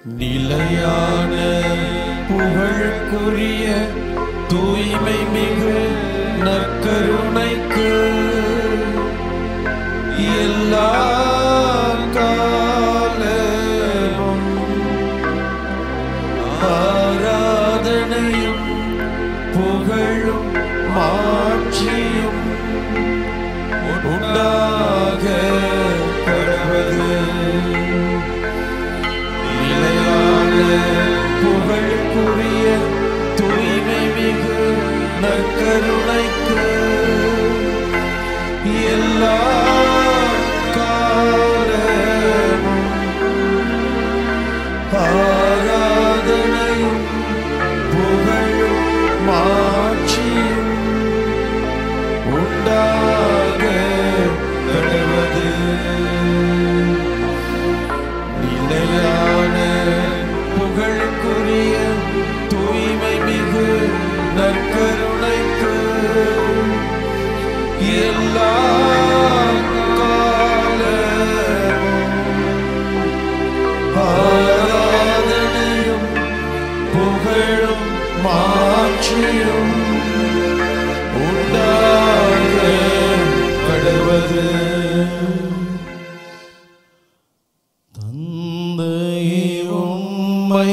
நிலையான புகழுக்குரிய தூய்மை மிகு நற்கருணைக்கு எல்லா காலமும் ஆராதனையும் புகழும் மாட்சியும் உண்டாக கடவது நிலையான புகழுக்குரிய தூய்மை மிகு நற்கருணைக்கு எல்லா காலமும் ஆராதனையும் புகழும் மாட்சியும் உண்டாக கடவது நிலையான புகழுக்குரிய தூய்மை மிகு நற்கருணைக்கு எல்லா காலமும் ஆராதனையும் புகழும் மாட்சியும் உண்டாக கடவது தந்தை உம்மை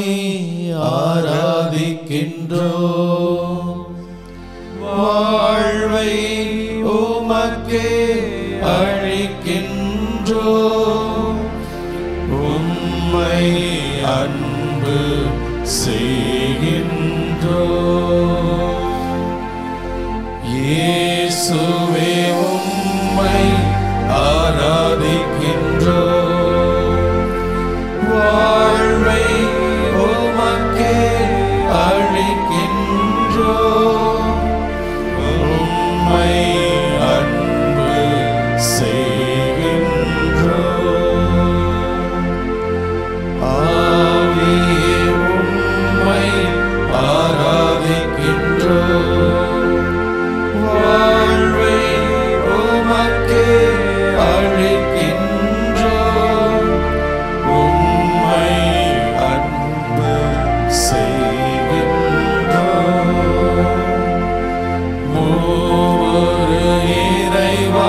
ஆராதிக்கின்றோம் வாழ்வை உமக்கே அழிக்கின்றோம் உம்மை அன்பு செய்கின்றோம் இயேசுவே உம்மை ஆராதிக்கின்றோம் வாழ்வை உமக்கே அழிக்கின்றோம் உம்மை அன்பு செய்கின்றோம் ஆவியே உம்மை ஆராதிக்கின்றோம் வாழ்வை உமக்கே அழிக்கின்றோம் உம்மை அன்பு செய்கின்றோம் மூவரு இறைவா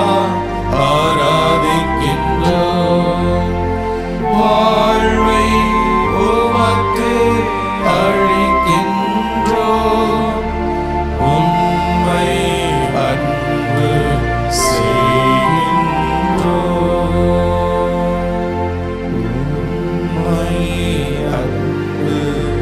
ஆராதிக்கின்றோம் வாழ்வை உமக்கு அழிக்கின்றோம் உம்மை அன்பு செய்கின்றோம் உம்மை அன்பு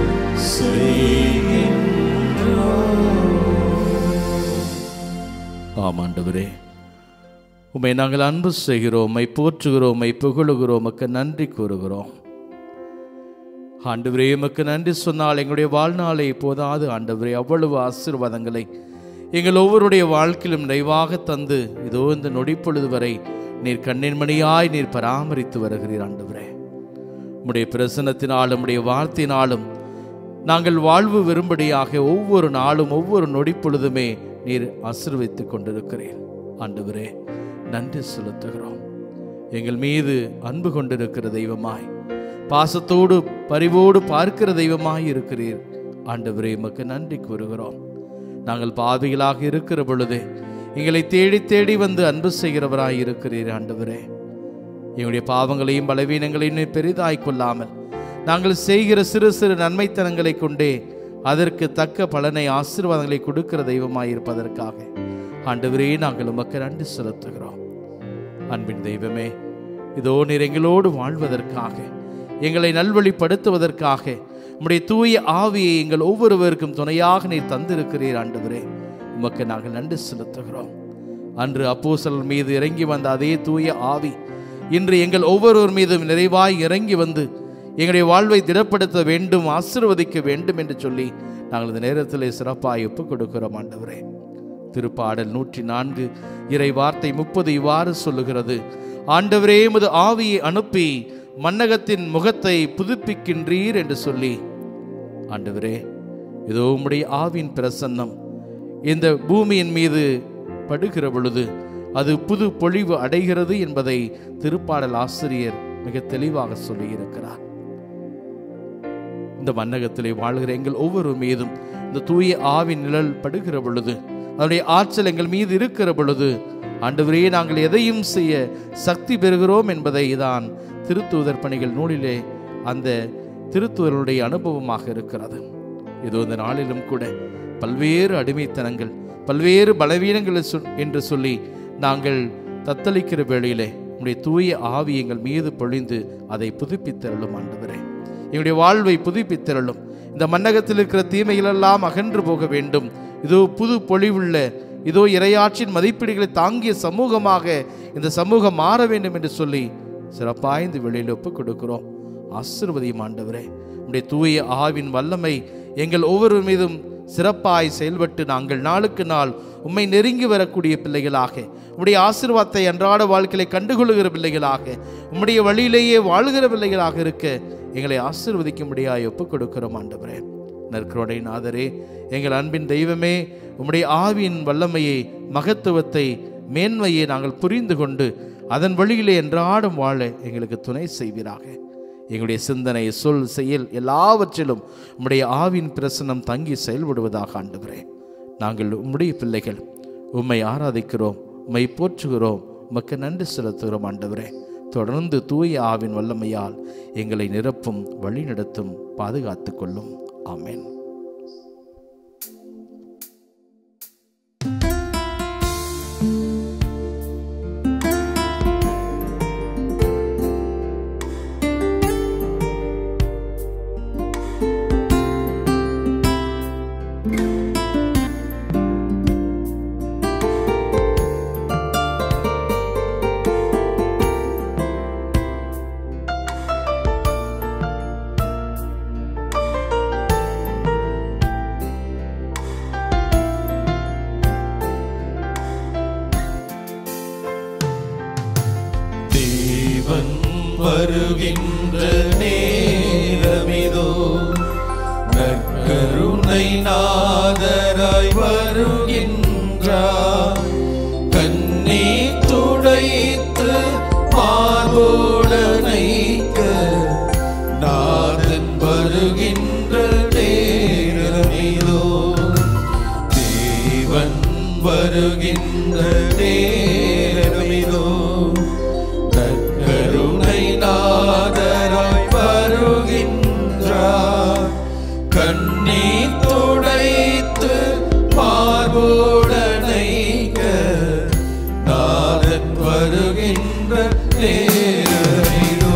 செய்கின்றோம் ஆமாண்டவரே உம்மை நாங்கள் அன்பு செய்கிறோம் உம்மை போற்றுகிறோம் உம்மை புகழுகிறோம் உமக்கு நன்றி கூறுகிறோம் ஆண்டவரே உமக்கு நன்றி சொன்னால் எங்களுடைய வாழ்நாளை போதாது ஆண்டவரே அவ்வளவு ஆசீர்வாதங்களை எங்கள் ஒவ்வொருடைய வாழ்க்கையிலும் நிறைவாக தந்து இதோ இந்த நொடிப்பொழுது வரை நீர் கண்ணின் மணியாய் நீர் பராமரித்து வருகிறீர் ஆண்டவரே உம்முடைய பிரசன்னத்தினாலும் உம்முடைய வார்த்தையினாலும் நாங்கள் வாழ்வு விரும்படியாக ஒவ்வொரு நாளும் ஒவ்வொரு நொடிப்பொழுதுமே நீர் ஆசீர்வதித்துக் கொண்டிருக்கிறீர் ஆண்டவரே நன்றி செலுத்துகிறோம் எங்கள் மீது அன்பு கொண்டிருக்கிற தெய்வமாய் பாசத்தோடு பரிவோடு பார்க்கிற தெய்வமாய் இருக்கிறீர் ஆண்டவரே உமக்கு நன்றி கூறுகிறோம் நாங்கள் பாவிகளாக இருக்கிற பொழுது எங்களை தேடி தேடி வந்து அன்பு செய்கிறவராய் இருக்கிறீர் ஆண்டவரே எங்களுடைய பாவங்களையும் பலவீனங்களையும் நீர் பெரிதாய் கொள்ளாமல் நாங்கள் செய்கிற சிறு சிறு நன்மைத்தனங்களை கொண்டே அதற்கு தக்க பலனை ஆசீர்வாதங்களை கொடுக்கிற தெய்வமாய் இருப்பதற்காக ஆண்டவரே நாங்கள் உமக்கு நன்றி செலுத்துகிறோம் அன்பின் தெய்வமே இதோ நீர் எங்களோடு வாழ்வதற்காக எங்களை நல்வழிப்படுத்துவதற்காக உம்முடைய தூய ஆவியை எங்கள் ஒவ்வொருவருக்கும் துணையாக நீர் தந்திருக்கிறீர் ஆண்டவரே உமக்கு நாங்கள் நன்றி செலுத்துகிறோம் அன்று அப்போஸ்தலர் மீது இறங்கி வந்த அதே தூய ஆவி இன்று எங்கள் ஒவ்வொருவர் மீதும் நிறைவாய் இறங்கி வந்து எங்களுடைய வாழ்வை திடப்படுத்த வேண்டும் ஆசீர்வதிக்க வேண்டும் என்று சொல்லி நாங்கள் இந்த நேரத்தில் சிறப்பாய் ஒப்புக் கொடுக்கிறோம் ஆண்டவரே திருப்பாடல் நூற்றி நான்கு இறை வார்த்தை முப்பது இவ்வாறு சொல்லுகிறது ஆண்டவரே முது ஆவியை அனுப்பி மன்னகத்தின் முகத்தை புதுப்பிக்கின்றீர் என்று சொல்லி ஆண்டவரே இதோ உம்முடைய ஆவின் பிரசன்னம் இந்த பூமியின் மீது படுகிற பொழுது அது புது பொழிவு அடைகிறது என்பதை திருப்பாடல் ஆசிரியர் மிக தெளிவாக சொல்லியிருக்கிறார் இந்த மன்னகத்திலே வாழ்கிற எங்கள் ஒவ்வொரு மீதும் இந்த தூய ஆவின் நிழல் படுகிற பொழுது அதனுடைய ஆற்றல் எங்கள் மீது இருக்கிற பொழுது ஆண்டவரே நாங்கள் எதையும் செய்ய சக்தி பெறுகிறோம் என்பதை தான் திருத்தூதர் பணிகள் நூலிலே அந்த திருத்தூதருடைய அனுபவமாக இருக்கிறது இது இந்த நாளிலும் கூட பல்வேறு அடிமைத்தனங்கள் பல்வேறு பலவீனங்கள் சொ- என்று சொல்லி நாங்கள் தத்தளிக்கிற வேளையிலே உம்முடைய தூய ஆவி எங்கள் மீது பொழிந்து அதை புதுப்பித்தருளும் ஆண்டவரே எங்களுடைய வாழ்வை புதுப்பித்தருளும் இந்த மன்னகத்தில் இருக்கிற தீமைகளெல்லாம் அகன்று போக வேண்டும் இதோ புது பொழிவுள்ள இதோ இரையாற்றின் மதிப்பீடுகளை தாங்கிய சமூகமாக இந்த சமூகம் மாற வேண்டும் என்று சொல்லி சிறப்பாய் இந்த வெளியில் ஒப்புக் கொடுக்கிறோம் ஆசிர்வதியும் ஆண்டவரே உடைய தூய ஆவின் வல்லமை எங்கள் ஒவ்வொரு மீதும் சிறப்பாய் செயல்பட்டு நாங்கள் நாளுக்கு நாள் உம்மை நெருங்கி வரக்கூடிய பிள்ளைகளாக உம்முடைய ஆசீர்வாதத்தை அன்றாட வாழ்க்கையை கண்டுகொள்ளுகிற பிள்ளைகளாக உம்முடைய வழியிலேயே வாழ்கிற பிள்ளைகளாக இருக்க எங்களை ஆசீர்வதிக்கும்படியாய் ஒப்புக் கொடுக்கிறோம் ஆண்டவரே நற்கருணை நாதரே எங்கள் அன்பின் தெய்வமே உம்முடைய ஆவியின் வல்லமையை மகத்துவத்தை மேன்மையை நாங்கள் புரிந்து கொண்டு அதன் வழியிலே என்றாடும் வாழ எங்களுக்கு துணை செய்வீராக எங்களுடைய சிந்தனை சொல் செயல் எல்லாவற்றிலும் உம்முடைய ஆவின் பிரசன்னம் தங்கி செயல்படுவதாக ஆண்டுகிறே நாங்கள் உம்முடைய பிள்ளைகள் உம்மை ஆராதிக்கிறோம் உம்மை போற்றுகிறோம் உமக்கு நன்றி செலுத்துகிறோம் ஆண்டவரே தொடர்ந்து தூய ஆவின் வல்லமையால் எங்களை நிரப்பும் வழிநடத்தும் பாதுகாத்துக் கொள்ளும் ஆமென் தேவன் வருகின்ற நேரமிதோ நற்கருணை நாதராய் வருகின்றார் கண்ணீ துடைத்து மார்போடனைக்க நாதன் வருகின்ற நேரமிதோ தேவன் வருகின்ற நேரமிதோ நற்கருணை நாதராய் வருகின்றார் கண்ணீர் துடைத்து மார்போடனைக்க நாதன் வருகின்ற நேரமிதோ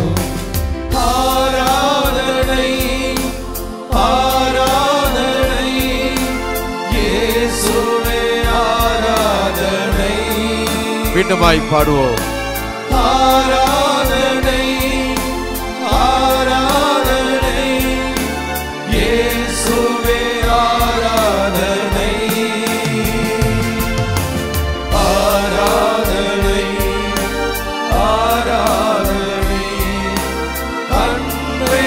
ஆராதனை ஆராதனை இயேசுவே ஆராதனை மீண்டுமாய் பாடுவோம் ஆராதனை ஆராதனை இயேசுவே ஆராதனை ஆராதனை ஆராதனை அன்பே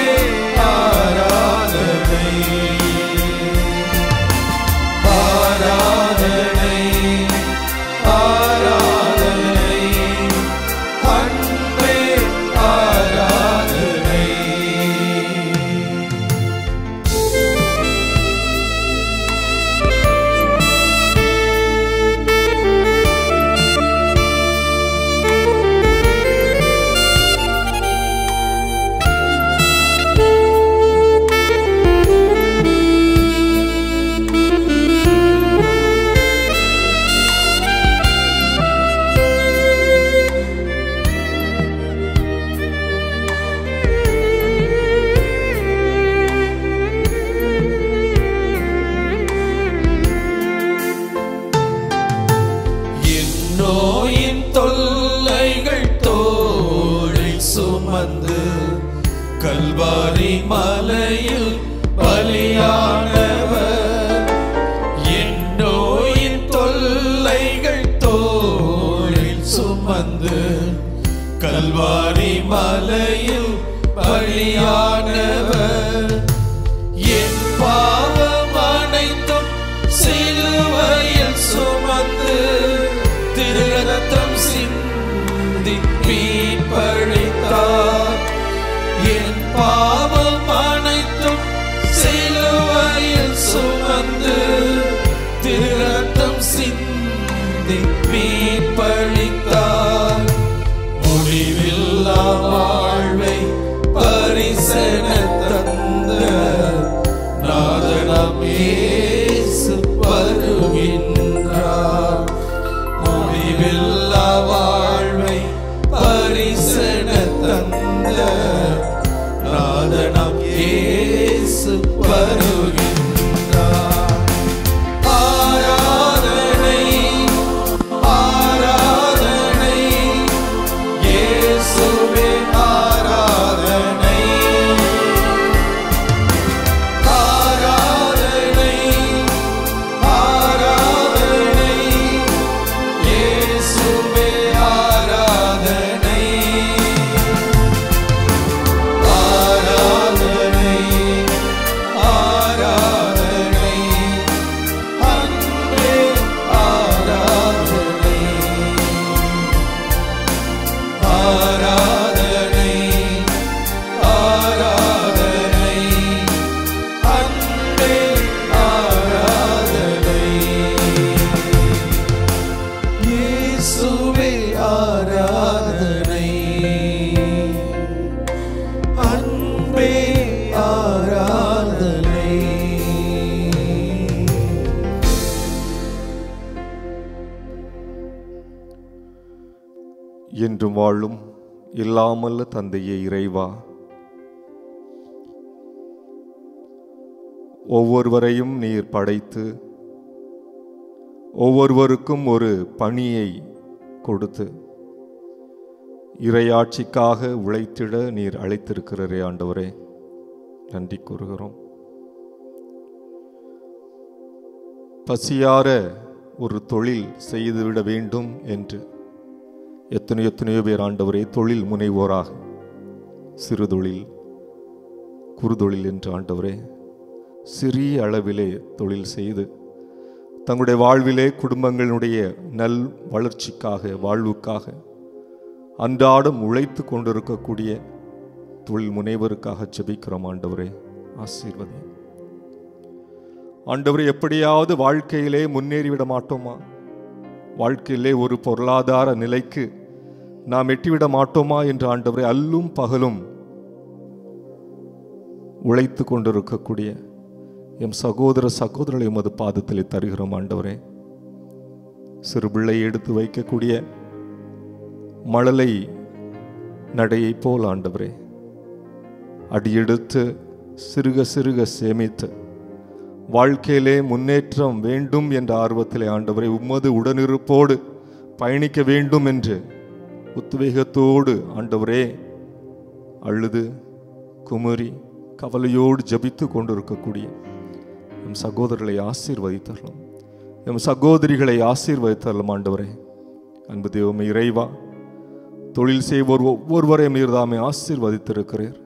ஆராதனை ஆராதனை ஆராதனை அன்பே ஆராதனை என் நோயின் தொல்லைகள் தோளில் சுமந்து கல்வாரி மலையில் பலியானவர் என் நோயின் தொல்லைகள் தோளில் சுமந்து கல்வாரி மலையில் பலியானவர் என் பாவம் அனைத்தும் சிலுவையில் சுமந்து திருரத்தம் சிந்தி மீட்பழித்தார் என் பாவம் இயேசு வருகின்றார் ஆராதனை ஆராதனை இயேசுவே ஆராதனை ஆராதனை ஆராதனை இயேசுவே ஆராதனை ஆராதனை ஆராதனை அன்பே ஆராதனை ஆராதனை ஆராதனை அன்பே ஆராதனை இயேசுவே ஆராதனை அன்பே ஆராதனை என்றும் வாழும் இல்லாமல்ல தந்தையே இறைவா ஒவ்வொருவரையும் நீர் படைத்து ஒவ்வொருவருக்கும் ஒரு பணியை கொடுத்து இறையாட்சிக்காக உழைத்திட நீர் அழைத்திருக்கிறரே ஆண்டவரே நன்றி கூறுகிறோம் பசியார ஒரு தொழில் செய்துவிட வேண்டும் என்று எத்தனையோ எத்தனையோ பேர் ஆண்டவரே தொழில் முனைவோராக சிறு தொழில் குறுதொழில் என்று ஆண்டவரே சிறிய அளவிலே தொழில் செய்து தங்களுடைய வாழ்விலே குடும்பங்களுடைய நல் வளர்ச்சிக்காக வாழ்வுக்காக அன்றாடம் உழைத்து கொண்டிருக்கக்கூடிய தொழில் முனைவருக்காக ஜெபிக்கிறோம் ஆண்டவரே ஆசீர்வதி ஆண்டவரே எப்படியாவது வாழ்க்கையிலே முன்னேறிவிட மாட்டோமா வாழ்க்கையிலே ஒரு பொருளாதார நிலைக்கு நாம் எட்டிவிட மாட்டோமா என்று ஆண்டவரை அல்லும் பகலும் உழைத்து கொண்டிருக்கக்கூடிய எம் சகோதர சகோதரர்களை உமது பாதத்திலே தருகிறோம் ஆண்டவரே சிறு பிள்ளை எடுத்து வைக்கக்கூடிய மழலை நடையை போல் ஆண்டவரே அடியெடுத்து சிறுக சிறுக சேமித்து வாழ்க்கையிலே முன்னேற்றம் வேண்டும் என்ற ஆர்வத்திலே ஆண்டவரை உமது உடனிருப்போடு பயணிக்க வேண்டும் என்று உத்வேகத்தோடு ஆண்டவரே அழுது குமுறி கவலையோடு ஜபித்து கொண்டிருக்கக்கூடிய எம் சகோதரர்களை ஆசீர்வதித்தரலாம் எம் சகோதரிகளை ஆசீர்வதித்தரலாம் ஆண்டவரே அன்பு தெய்வமே இறைவா தொழில் செய்வோர் ஒவ்வொருவரையும் நீர் தாமே ஆசீர்வதித்திருக்கிறீர்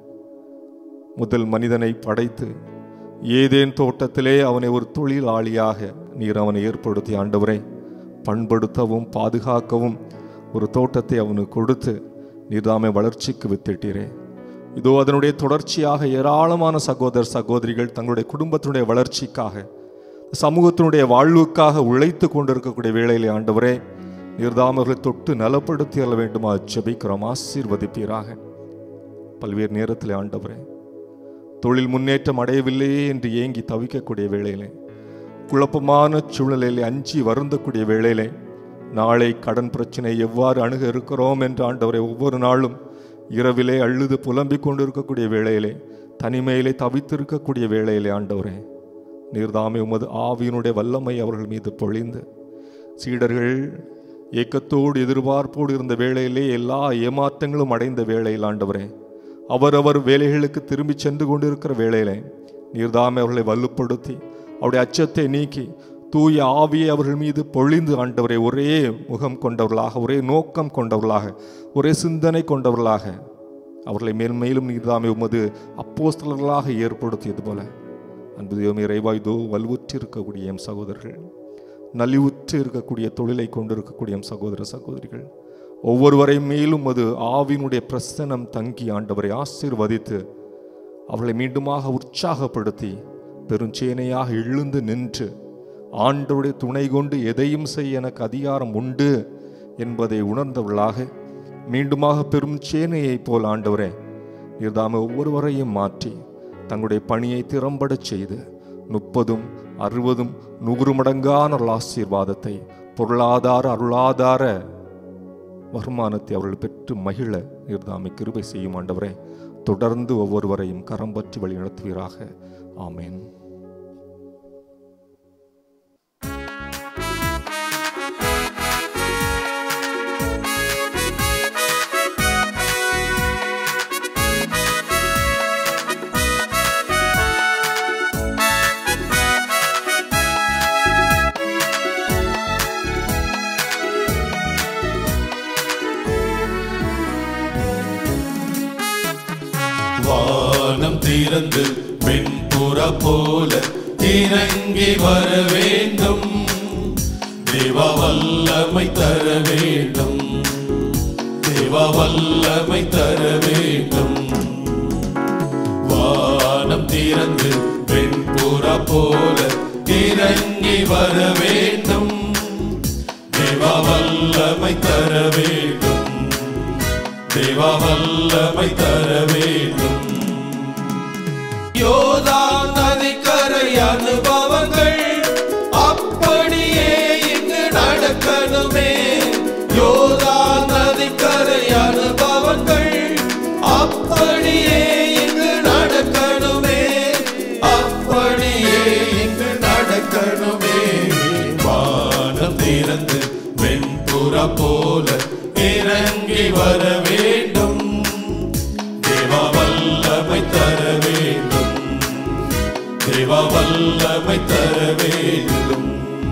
முதல் மனிதனை படைத்து ஏதேன் தோட்டத்திலே அவனை ஒரு தொழிலாளியாக நீர் அவனை ஏற்படுத்தி ஆண்டவரை பண்படுத்தவும் பாதுகாக்கவும் ஒரு தோட்டத்தை அவனுக்கு கொடுத்து நீர் தாமே வளர்ச்சிக்கு வித்திட்டீரே இதோ அதனுடைய தொடர்ச்சியாக ஏராளமான சகோதர சகோதரிகள் தங்களுடைய குடும்பத்தினுடைய வளர்ச்சிக்காக சமூகத்தினுடைய வாழ்வுக்காக உழைத்து கொண்டிருக்கக்கூடிய வேளையிலே ஆண்டவரே நீர்தாமர்களை தொட்டு நலப்படுத்தி அள்ள வேண்டுமா ஜெபிக்கிறோம் ஆசீர்வதிப்பீராக பல்வேறு நேரத்தில் ஆண்டவரே தொழில் முன்னேற்றம் அடையவில்லையே என்று ஏங்கி தவிக்கக்கூடிய வேளையிலே குழப்பமான சூழ்நிலையிலே அஞ்சி வருந்தக்கூடிய வேளையிலே நாளை கடன் பிரச்சனை எவ்வாறு அணுக இருக்கிறோம் என்று ஆண்டவரை ஒவ்வொரு நாளும் இரவிலே அழுது புலம்பிக் கொண்டிருக்கக்கூடிய வேளையிலே தனிமையிலே தவித்திருக்கக்கூடிய வேளையிலே ஆண்டவரே நீர்தாமே உமது ஆவியினுடைய வல்லமை அவர்கள் மீது பொழிந்து சீடர்கள் ஏக்கத்தோடு எதிர்பார்ப்போடு இருந்த வேளையிலே எல்லா ஏமாற்றங்களும் அடைந்த வேளையில் ஆண்டவரே அவரவர் வேலைகளுக்கு திரும்பி சென்று கொண்டிருக்கிற வேளையிலே நீர்தாமே அவர்களை வலுப்படுத்தி அவருடைய அச்சத்தை நீக்கி தூய ஆவியை அவர்கள் மீது பொழிந்து ஆண்டவரை ஒரே முகம் கொண்டவர்களாக ஒரே நோக்கம் கொண்டவர்களாக ஒரே சிந்தனை கொண்டவர்களாக அவர்களை மேல்மேலும் நீர்தாமே உமது அப்போஸ்தலர்களாக ஏற்படுத்தியது போல அன்பு தெய்வமே இறைவா இதோ வலுவுற்று இருக்கக்கூடிய எம் சகோதரர்கள் நலிவுற்று இருக்கக்கூடிய தொழிலை கொண்டிருக்கக்கூடிய எம் சகோதர சகோதரிகள் ஒவ்வொருவரை மேலும் அது ஆவினுடைய பிரசனம் தங்கி ஆண்டவரை ஆசீர்வதித்து அவர்களை மீண்டுமாக உற்சாகப்படுத்தி பெருஞ்சேனையாக எழுந்து நின்று ஆண்டவருடைய துணை கொண்டு எதையும் செய்ய எனக்கு அதிகாரம் உண்டு என்பதை உணர்ந்தவர்களாக மீண்டுமாக பெரும் சேனையைப் போல் ஆண்டவரே நீர்தாமே ஒவ்வொருவரையும் மாற்றி தங்களுடைய பணியை திறம்படச் செய்து முப்பதும் அறுபதும் நூறு மடங்கான ஒரு ஆசீர்வாதத்தை பொருளாதார அருளாதார வருமானத்தை அவர்கள் பெற்று மகிழ நீர்தாமை கிருபை செய்யும் ஆண்டவரே தொடர்ந்து ஒவ்வொருவரையும் கரம் பற்றி வழி நடத்துவீராக ஆமேன் வானம் திறந்து வெண்புற போல இறங்கி வர வேண்டும் தேவ வல்லமை தர வேண்டும் தேவ வல்லமை தர வேண்டும் வானம் திறந்து வெண்புற போல இறங்கி வர வேண்டும் தேவ வல்லமை தர வேண்டும் தேவ வல்லமை தர வேண்டும் யோதா நதிக்கரை அனுபவங்கள் அப்படியே இங்கு நடக்கணுமே யோதா நதிக்கரை அனுபவங்கள் அப்படியே இங்கு நடக்கணுமே அப்படியே இங்கு நடக்கணுமே வானம் திறந்து வெண்புற போல இறங்கி வர வேண்டும் தேவ வல்லமை தர வேண்டும் தேவ வல்லமை தர வேண்டும்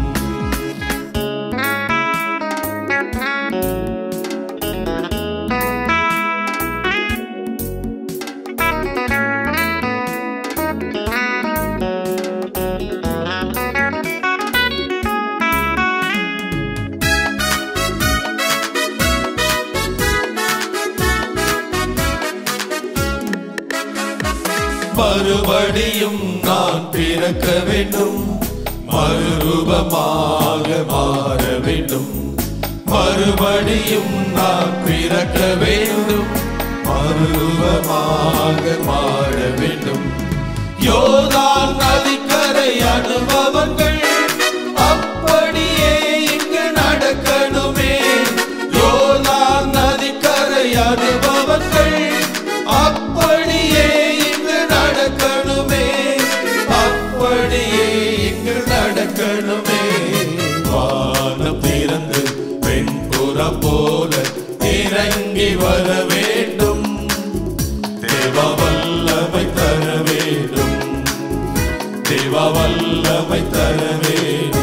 மறுபடியும் நான் பிறக்க வேண்டும் மறுரூபமாக மாற வேண்டும் மறுபடியும் நான் பிறக்க வேண்டும் மறுரூபமாக மாற வேண்டும் யோதான் நதிக்கரை அனுபவங்கள் அப்படியே இங்கு நடக்கணுமே யோதான் நதிக்கரை அனுபவங்கள் அப்படியே இங்கு நடக்கணுமே அப்படியே இங்கு நடக்கணுமே வானம் திறந்து பெண்புற போல இறங்கி வர வேண்டும் தேவ வல்லமை தர வேண்டும் தேவ வல்லமை தர வேண்டும்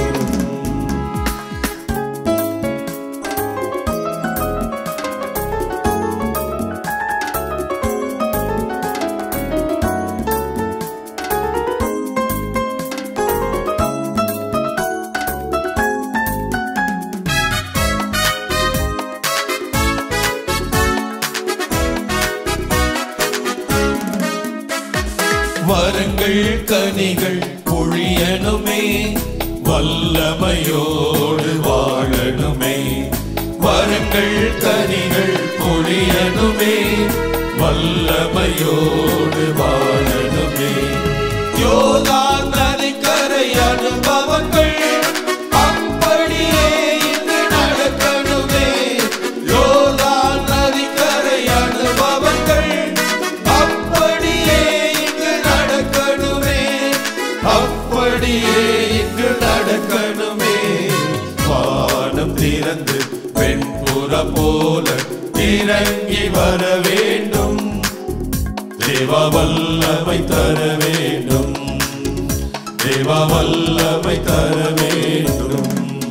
வரங்கள் கனிகள் பொழியணுமே வல்லமையோடு வாழணுமே வரங்கள் கனிகள் பொழியணுமே வல்லமையோடு வாழணுமே யோதா நதிக்கரை அனுபவங்கள் அப்படியே இங்கு நடக்கணுமே யோதா நதிக்கரை அனுபவங்கள் அப்படியே இங்கு நடக்கணுமே அப்படியே இங்கு நடக்கணுமே வானம் திறந்து பெண்புற போல இறங்கி வர வேண்டும் தேவ வல்லமை தர வேண்டும் தேவ வல்லமை தர வேண்டும்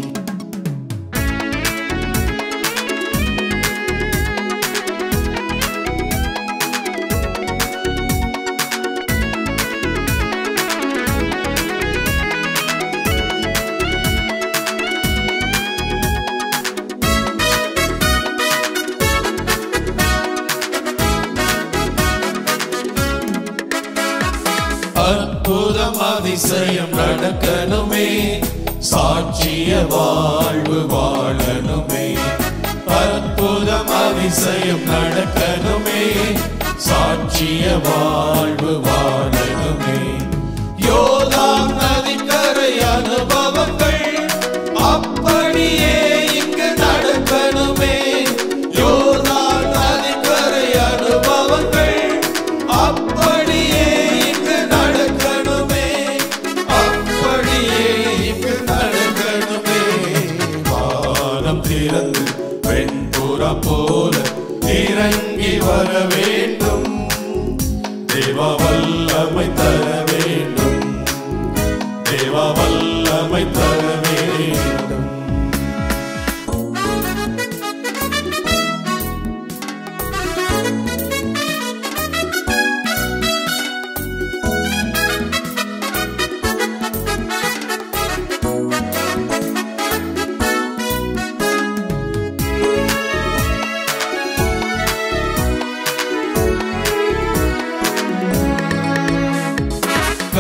அற்புதம் அதிசயம் நடக்கணுமே சாட்சிய வாழ்வு வாழணுமே அற்புதம் அதிசயம் நடக்கணுமே சாட்சிய வாழ்வு வாழணுமே யோதாம் நதிக்கரை அனுபவங்கள் அப்படியே இங்கு நடக்கணுமே யோர்தான் நதிக்கரை அனுபவங்கள்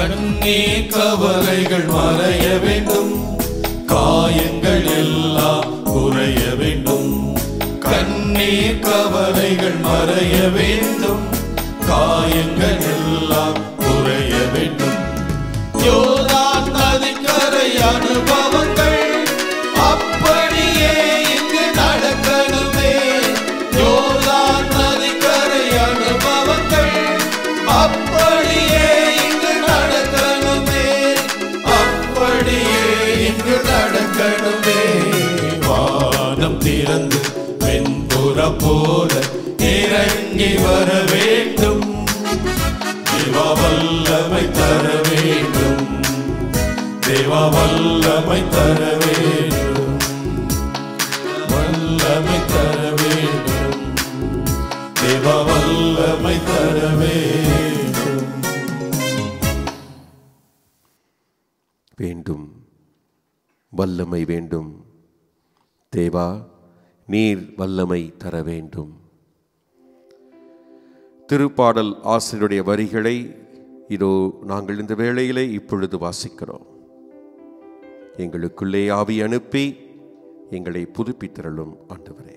கண்ணீர் கவலைகள் மறைய வேண்டும் காயங்கள் எல்லாம் குறைய வேண்டும் கண்ணீர் கவலைகள் மறைய வேண்டும் காயங்கள் எல்லாம் குறைய வேண்டும் யோதான் நதிக்கரை அனுபவங்கள் அப்படியே இங்கு நடக்கணுமே யோதான் நதிக்கரை அனுபவங்கள் அப்படியே இங்கு நடக்கணுமே அப்படியே இங்கு நடக்கணுமே வானம் திறந்து வெண்புற போல இறங்கி வர வேண்டும் தேவா வல்லமை தர வேண்டும் தேவா வல்லமை தர வேண்டும் வல்லமை தர வேண்டும் தேவா வல்லமை தர வேண்டும் வேண்டும் வல்லமை வேண்டும் தேவா நீர் வல்லமை தர வேண்டும் திருப்பாடல் ஆசிரியருடைய வரிகளை இதோ நாங்கள் இந்த வேளையிலே இப்பொழுது வாசிக்கிறோம் எங்களுக்குள்ளே ஆவி அனுப்பி எங்களை புதுப்பித்திரளும் ஆண்டவரே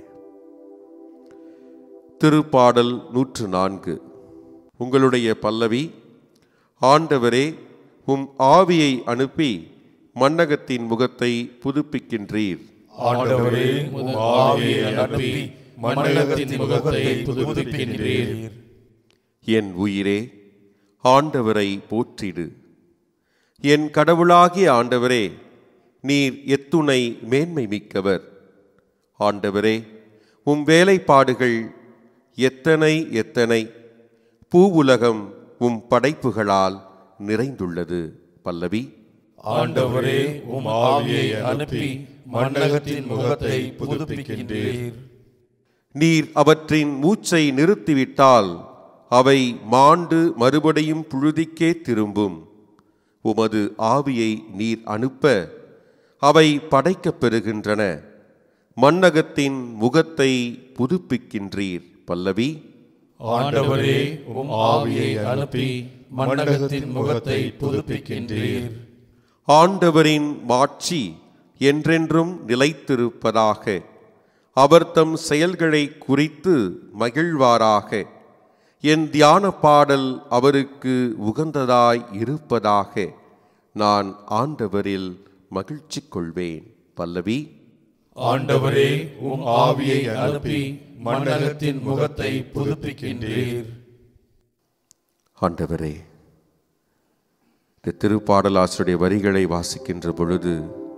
திருப்பாடல் நூற்று நான்கு உங்களுடைய பல்லவி ஆண்டவரே உம் ஆவியை அனுப்பி மன்னகத்தின் முகத்தை புதுப்பிக்கின்றீர் ஆண்டவரே உம் ஆவியை அனுப்பி மண்டலத்தின் முகத்தை புதுப்பிக்கின்றீர் என் உயிரே ஆண்டவரை போற்றிடு என் கடவுளாகிய ஆண்டவரே நீர் எத்துணை மேன்மை மிக்கவர் ஆண்டவரே உம் வேலைப்பாடுகள் எத்தனை எத்தனை பூவுலகம் உம் படைப்புகளால் நிறைந்துள்ளது பல்லவி ஆண்டவரே உம் ஆவியை அனுப்பி மண்டலத்தின் முகத்தை புதுப்பிக்கின்றீர் நீர் அவற்றின் மூச்சை நிறுத்திவிட்டால் அவை மாண்டு மறுபடியும் புழுதிக்கே திரும்பும் உமது ஆவியை நீர் அனுப்ப அவை படைக்கப் பெறுகின்றன மன்னகத்தின் முகத்தை புதுப்பிக்கின்றீர் பல்லவி ஆண்டவரே உம் ஆவியை அனுப்பி மண்டலத்தின் முகத்தை புதுப்பிக்கின்றீர் ஆண்டவரின் மாட்சி என்றென்றும் நிலைத்திருப்பதாக அவர் தம் செயல்களை குறித்து மகிழ்வாராக என் தியான பாடல் அவருக்கு உகந்ததாய் இருப்பதாக நான் ஆண்டவரில் மகிழ்ச்சி கொள்வேன் பல்லவி ஆண்டவரே உம் ஆவியை அனுப்பி மண்டலத்தின் முகத்தை புதுப்பிக்கின்றீர் ஆண்டவரே இந்த திருப்பாடலாசிரிய வரிகளை வாசிக்கின்ற பொழுது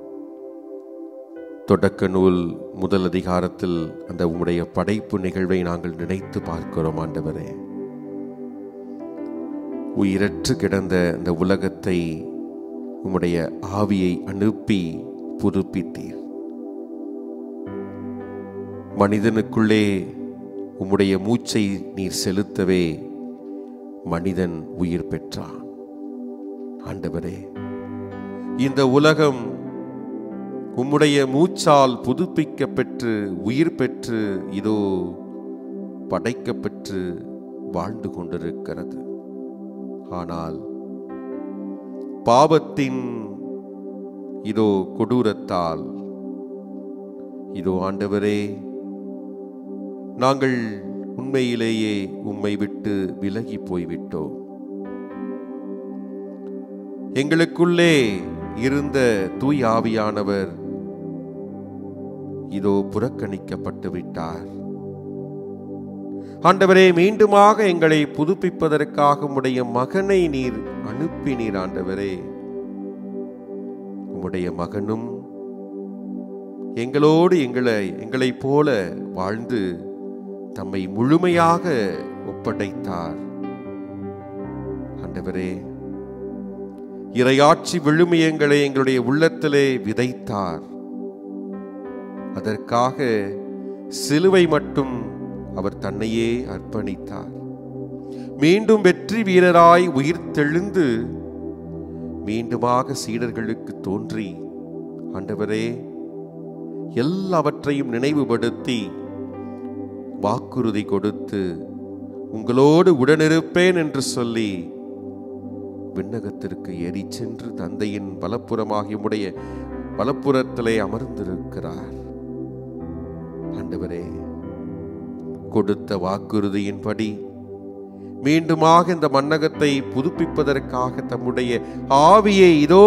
தொடக்க நூல் முதல் அதிகாரத்தில் அந்த உம்முடைய படைப்பு நிகழ்வை நாங்கள் நினைத்து பார்க்கிறோம் ஆண்டவரே உயிரற்று கிடந்த அந்த உலகத்தை உம்முடைய ஆவியை அனுப்பி புதுப்பித்தீர் மனிதனுக்குள்ளே உம்முடைய மூச்சை நீர் செலுத்தவே மனிதன் உயிர் பெற்றான் ஆண்டவரே இந்த உலகம் உம்முடைய மூச்சால் புதுப்பிக்கப் பெற்று உயிர் பெற்று இதோ படைக்கப்பெற்று வாழ்ந்து கொண்டிருக்கிறது ஆனால் பாவத்தின் இதோ கொடூரத்தால் இதோ ஆண்டவரே நாங்கள் உண்மையிலேயே உம்மை விட்டு விலகி போய்விட்டோம் எங்களுக்குள்ளே இருந்த தூய் ஆவியானவர் இதோ புறக்கணிக்கப்பட்டு விட்டார் ஆண்டவரே மீண்டுமாக எங்களை புதுப்பிப்பதற்காக உம்முடைய மகனை நீர் அனுப்பினீர் ஆண்டவரே உம்முடைய மகனும் எங்களோடு எங்களை எங்களைப் போல வாழ்ந்து தம்மை முழுமையாக ஒப்படைத்தார் ஆண்டவரே இரையாட்சி விழுமியங்களை எங்களுடைய உள்ளத்திலே விதைத்தார் அதற்காக சிலுவை மட்டும் அவர் தன்னையே அர்ப்பணித்தார் மீண்டும் வெற்றி வீரராய் உயிர் தெழுந்து மீண்டுமாக சீடர்களுக்கு தோன்றி ஆண்டவரே எல்லாவற்றையும் நினைவுபடுத்தி வாக்குறுதி கொடுத்து உங்களோடு உடனிருப்பேன் என்று சொல்லி விண்ணகத்திற்கு ஏறி சென்று தந்தையின் வலப்புறமாகி உடைய வலப்புறத்திலே அமர்ந்திருக்கிறார் ஆண்டவரே கொடுத்த வாக்குறுதியின்படி மீண்டுமாக இந்த மன்னகத்தை புதுப்பிப்பதற்காக தம்முடைய ஆவியை இதோ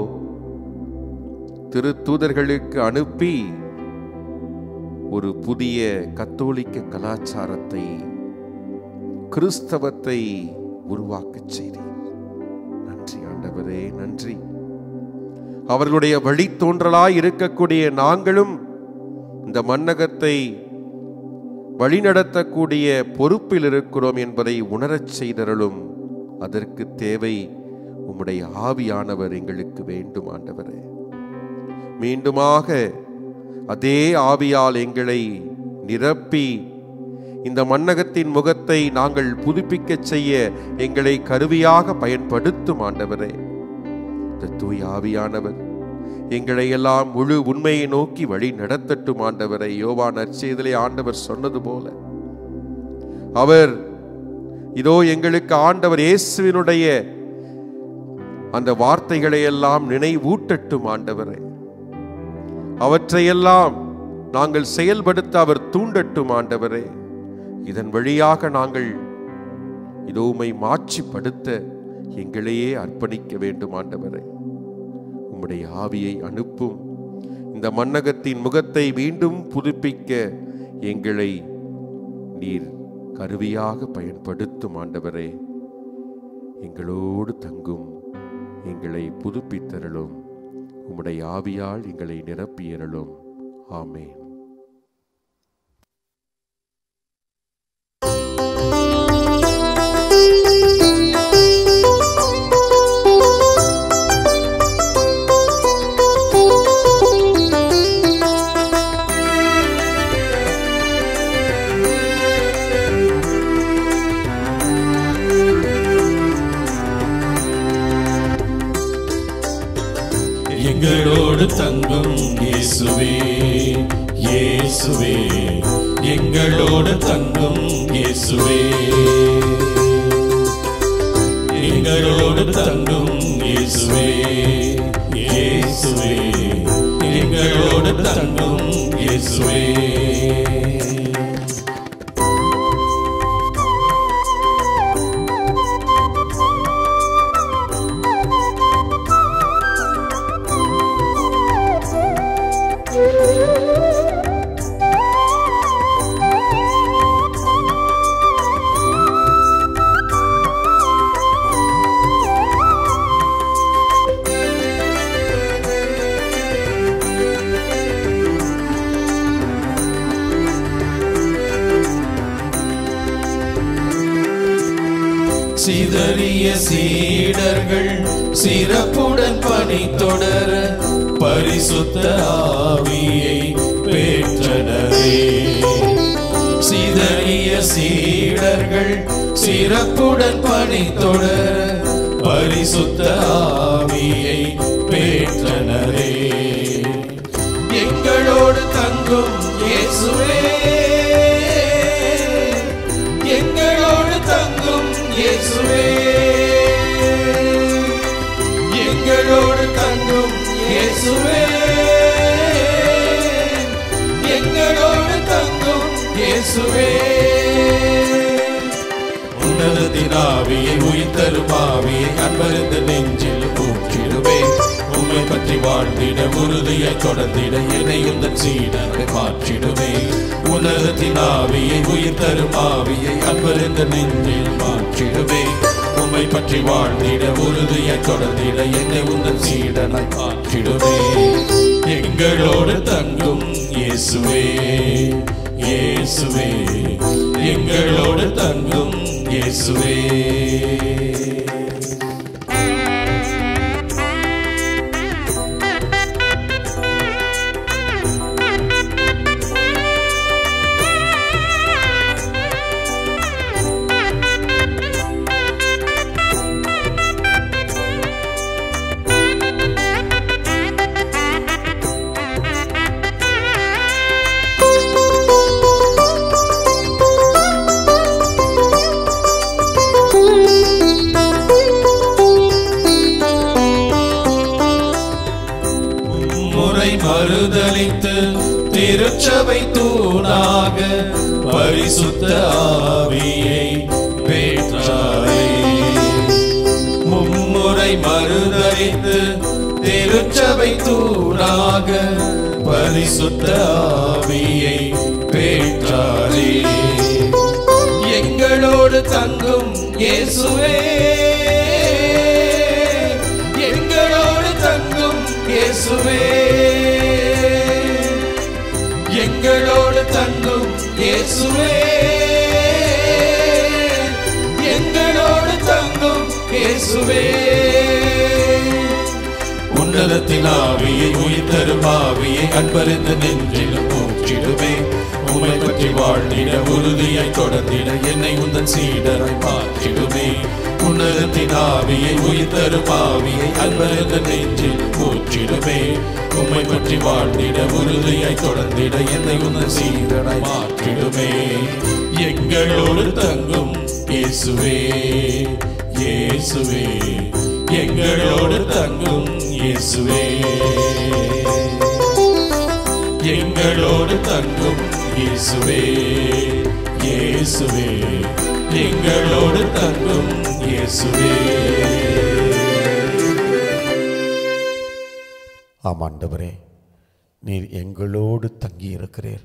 திருத்தூதர்களுக்கு அனுப்பி ஒரு புதிய கத்தோலிக்க கலாச்சாரத்தை கிறிஸ்தவத்தை உருவாக்கச் செய்தீர் நன்றி ஆண்டவரே நன்றி அவர்களுடைய வழித்தோன்றலாய் இருக்கக்கூடிய நாங்களும் இந்த மன்னகத்தை வழிநடத்தக்கூடிய பொறுப்பில் இருக்கிறோம் என்பதை உணரச் செய்தருளும் அதற்கு தேவை உம்முடைய ஆவியானவர் எங்களுக்கு வேண்டும் ஆண்டவரே மீண்டுமாக அதே ஆவியால் எங்களை நிரப்பி இந்த மன்னகத்தின் முகத்தை நாங்கள் புதுப்பிக்கச் செய்ய எங்களை கருவியாக பயன்படுத்தும் ஆண்டவரே இந்த தூய் ஆவியானவர் எங்களை எல்லாம் முழு உண்மையை நோக்கி வழி நடத்தட்டும் ஆண்டவரை யோவா நற்செய்தலே ஆண்டவர் சொன்னது போல அவர் இதோ எங்களுக்கு ஆண்டவர் இயேசுவினுடைய அந்த வார்த்தைகளை எல்லாம் நினைவூட்டட்டும் ஆண்டவரே அவற்றையெல்லாம் நாங்கள் செயல்படுத்த அவர் தூண்டட்டும் ஆண்டவரே இதன் வழியாக நாங்கள் இதோ உம்மை மாட்சிப்படுத்த எங்களையே அர்ப்பணிக்க வேண்டும் ஆண்டவரே உம்முடைய ஆவியை அனுப்பும் இந்த மன்னகத்தின் முகத்தை மீண்டும் புதுப்பிக்க எங்களை நீர் கருவியாக பயன்படுத்தும் ஆண்டவரே எங்களோடு தங்கும் எங்களை புதுப்பித்தருளும் உம்முடைய ஆவியால் எங்களை நிரப்பியருளும் ஆமென் எங்களோடு தங்கும் இயேசுவே இயேசுவே எங்களோடு தங்கும் இயேசுவே எங்களோடு தங்கும் இயேசுவே இயேசுவே எங்களோடு தங்கும் இயேசுவே சிதறிய சீடர்கள் சிறப்புடன் பணி தொடர பரிசுத்த ஆவியை பெற்றனரே சிதறிய சீடர்கள் சிறப்புடன் பணி தொடர பரிசுத்த ஆவியை பெற்றனரே எங்களோடு தங்கும் இயேசுவே எங்களோடு தங்கும் இயேசுவே எங்களோடு தங்கும் இயேசுவே எங்களோடு தங்கும் இயேசுவே உன்னதத்தின் ஆவியை உயிர்த்தரும் ஆவியை அன்பருந்து நெஞ்சில் ஊற்றிடுவேன் உம்மை பற்றி வாழ்ந்திட உறுதியை தொடர்ந்திட என்னை உந்தன் சீடனை மாற்றிடுவேன் உன்னதத்தின் ஆவியை உயிர்த்தரும் ஆவியை அன்பருந்து நெஞ்சில் மாற்றிடுவேன் உம்மை பற்றி வாழ்ந்திட உறுதியை தொடர்ந்திட என்னை உந்தன் சீடனை மாற்றிடுவேன் எங்களோடு தங்கும் இயேசுவே இயேசுவே எங்களோடு தங்கும் இயேசுவே Thank you. மறுதலித்து திருச்சபை தூணாக பரிசுத்த ஆவியை பெற்றாரே மும்முறை மறுதலித்து திருச்சபை தூணாக பரிசுத்த ஆவியை பெற்றாரே எங்களோடு தங்கும் இயேசுவே எங்களோடு தங்கும் இயேசுவே எங்களோடு தங்கும் இயேசுவே எங்களோடு தங்கும் இயேசுவே உன்னதத்தின் ஆவியை உயிர்த்தரும் ஆவியை அன்பறிந்த நெஞ்சிலும் ஊற்றிடுவே உம்மை பற்றி வாழ்ந்திட உறுதியாய் தொடர்ந்திட என்னை உந்தன் சீடராய் மாற்றிடுமே உன்னதத்தின் ஆவியை உயிர்த்தரும் ஆவியை அன்பறிந்த நெஞ்சில் ஊற்றிடுமே உம்மை பற்றி வாழ்ந்திட உறுதியாய் தொடர்ந்திட என்னை உந்தன் சீடராய் மாற்றிடுமே எங்களோடு தங்கும் இயேசுவே இயேசுவே எங்களோடு தங்கும் இயேசுவே எங்களோடு தங்கும் இயேசுவே இயேசுவே எங்களோடு தங்கும் இயேசுவே ஆமாண்டவரே நீர் எங்களோடு தங்கி இருக்கிறீர்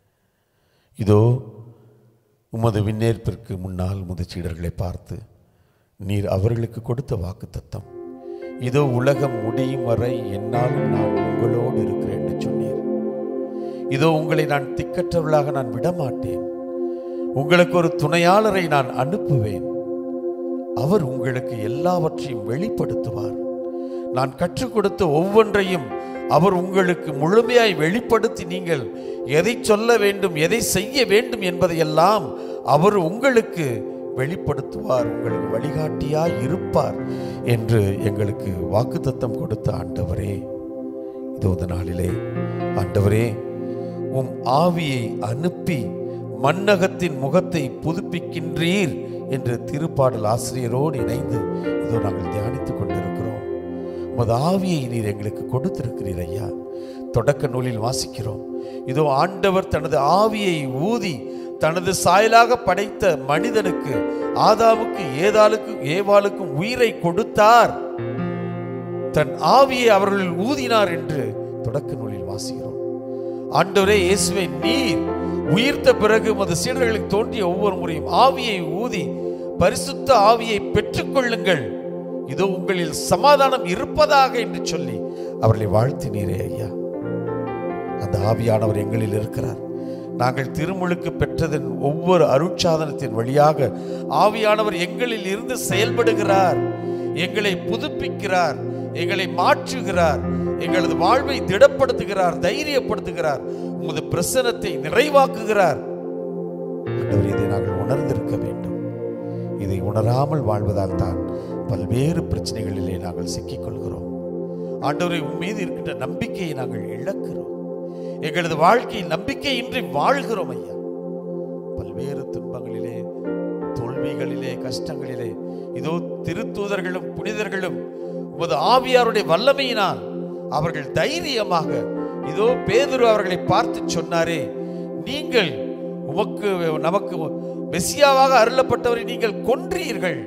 இதோ உமது விண்ணேற்பிற்கு முன்னால் உமது சீடர்களை பார்த்து நீர் அவர்களுக்கு கொடுத்த வாக்கு தத்தம் இதோ உலகம் முடியும் வரை என்னாலும் நான் உங்களோடு இருக்கிறேன் என்று சொன்னீர் இதோ உங்களை நான் திக்கற்றவர்களாக நான் விடமாட்டேன் உங்களுக்கு ஒரு துணையாளரை நான் அனுப்புவேன் அவர் உங்களுக்கு எல்லாவற்றையும் வெளிப்படுத்துவார் நான் கற்றுக் கொடுத்த ஒவ்வொன்றையும் அவர் உங்களுக்கு முழுமையாய் வெளிப்படுத்தி நீங்கள் எதை சொல்ல வேண்டும் எதை செய்ய வேண்டும் என்பதையெல்லாம் அவர் உங்களுக்கு வெளிப்படுத்துவார் உங்களுக்கு வழிகாட்டியாய் இருப்பார் என்று எங்களுக்கு வாக்குத்தத்தம் கொடுத்த ஆண்டவரே இதோ இந்த நாளிலே ஆண்டவரே உம் ஆவியை அனுப்பி மன்னகத்தின் முகத்தை புதுப்பிக்கின்றீர் என்று திருப்பாடல் ஆசிரியரோடு இணைந்து இதோ நாங்கள் தியானித்துக் கொண்டிருக்கிறோம் உமது ஆவியை நீர் எங்களுக்கு கொடுத்திருக்கிறீர் ஐயா தொடக்க நூலில் வாசிக்கிறோம் இதோ ஆண்டவர் தனது ஆவியை ஊதி தனது சாயலாக படைத்த மனிதனுக்கு ஆதாவுக்கு ஏதாளுக்கு ஏவாளுக்கும் உயிரை கொடுத்தார் தன் ஆவியை அவர்கள் ஊதினார் என்று தொடக்க நூலில் வாசிக்கிறோம் ஆண்டவரே இயேசுவை நீர் உயிர்த்த பிறகு உமது சீடர்களுக்கு தோன்றிய ஒவ்வொரு முறையும் ஆவியை ஊதி பரிசுத்த ஆவியை பெற்றுக்கொள்ளுங்கள் இதோ உங்களில் சமாதானம் இருப்பதாக என்று சொல்லி அவர்களை வாழ்த்தினீரே ஐயா அந்த ஆவியானவர் எங்களில் இருக்கிறார் நாங்கள் திருமுழுக்கு பெற்றதன் ஒவ்வொரு அருட்சாதனத்தின் வழியாக ஆவியானவர் எங்களில் இருந்து செயல்படுகிறார் எங்களை புதுப்பிக்கிறார் எங்களை மாற்றுகிறார் எங்களது வாழ்வை திடப்படுத்துகிறார் தைரியப்படுத்துகிறார் உமது பிரசனத்தை நிறைவாக்குகிறார் ஆண்டவரே, இதை நாங்கள் உணர்ந்திருக்க வேண்டும் இதை உணராமல் வாழ்வதால் தான் பல்வேறு பிரச்சனைகளிலே நாங்கள் சிக்கிக் கொள்கிறோம் ஆண்டவரை உன் மீது இருக்கின்ற நம்பிக்கையை நாங்கள் இழக்கிறோம் எங்களது வாழ்க்கையில் நம்பிக்கையின்றி வாழ்கிறோம் ஐயா பல்வேறு துன்பங்களிலே தோல்விகளிலே கஷ்டங்களிலே இதோ திருத்தூதர்களும் புனிதர்களும் உமது ஆவியாருடைய வல்லமையினால் அவர்கள் தைரியமாக இதோ பேதுரு அவர்களை பார்த்து சொன்னாரே நீங்கள் உமக்கு நமக்கு மெசியாவாக அருளப்பட்டவரை நீங்கள் கொன்றீர்கள்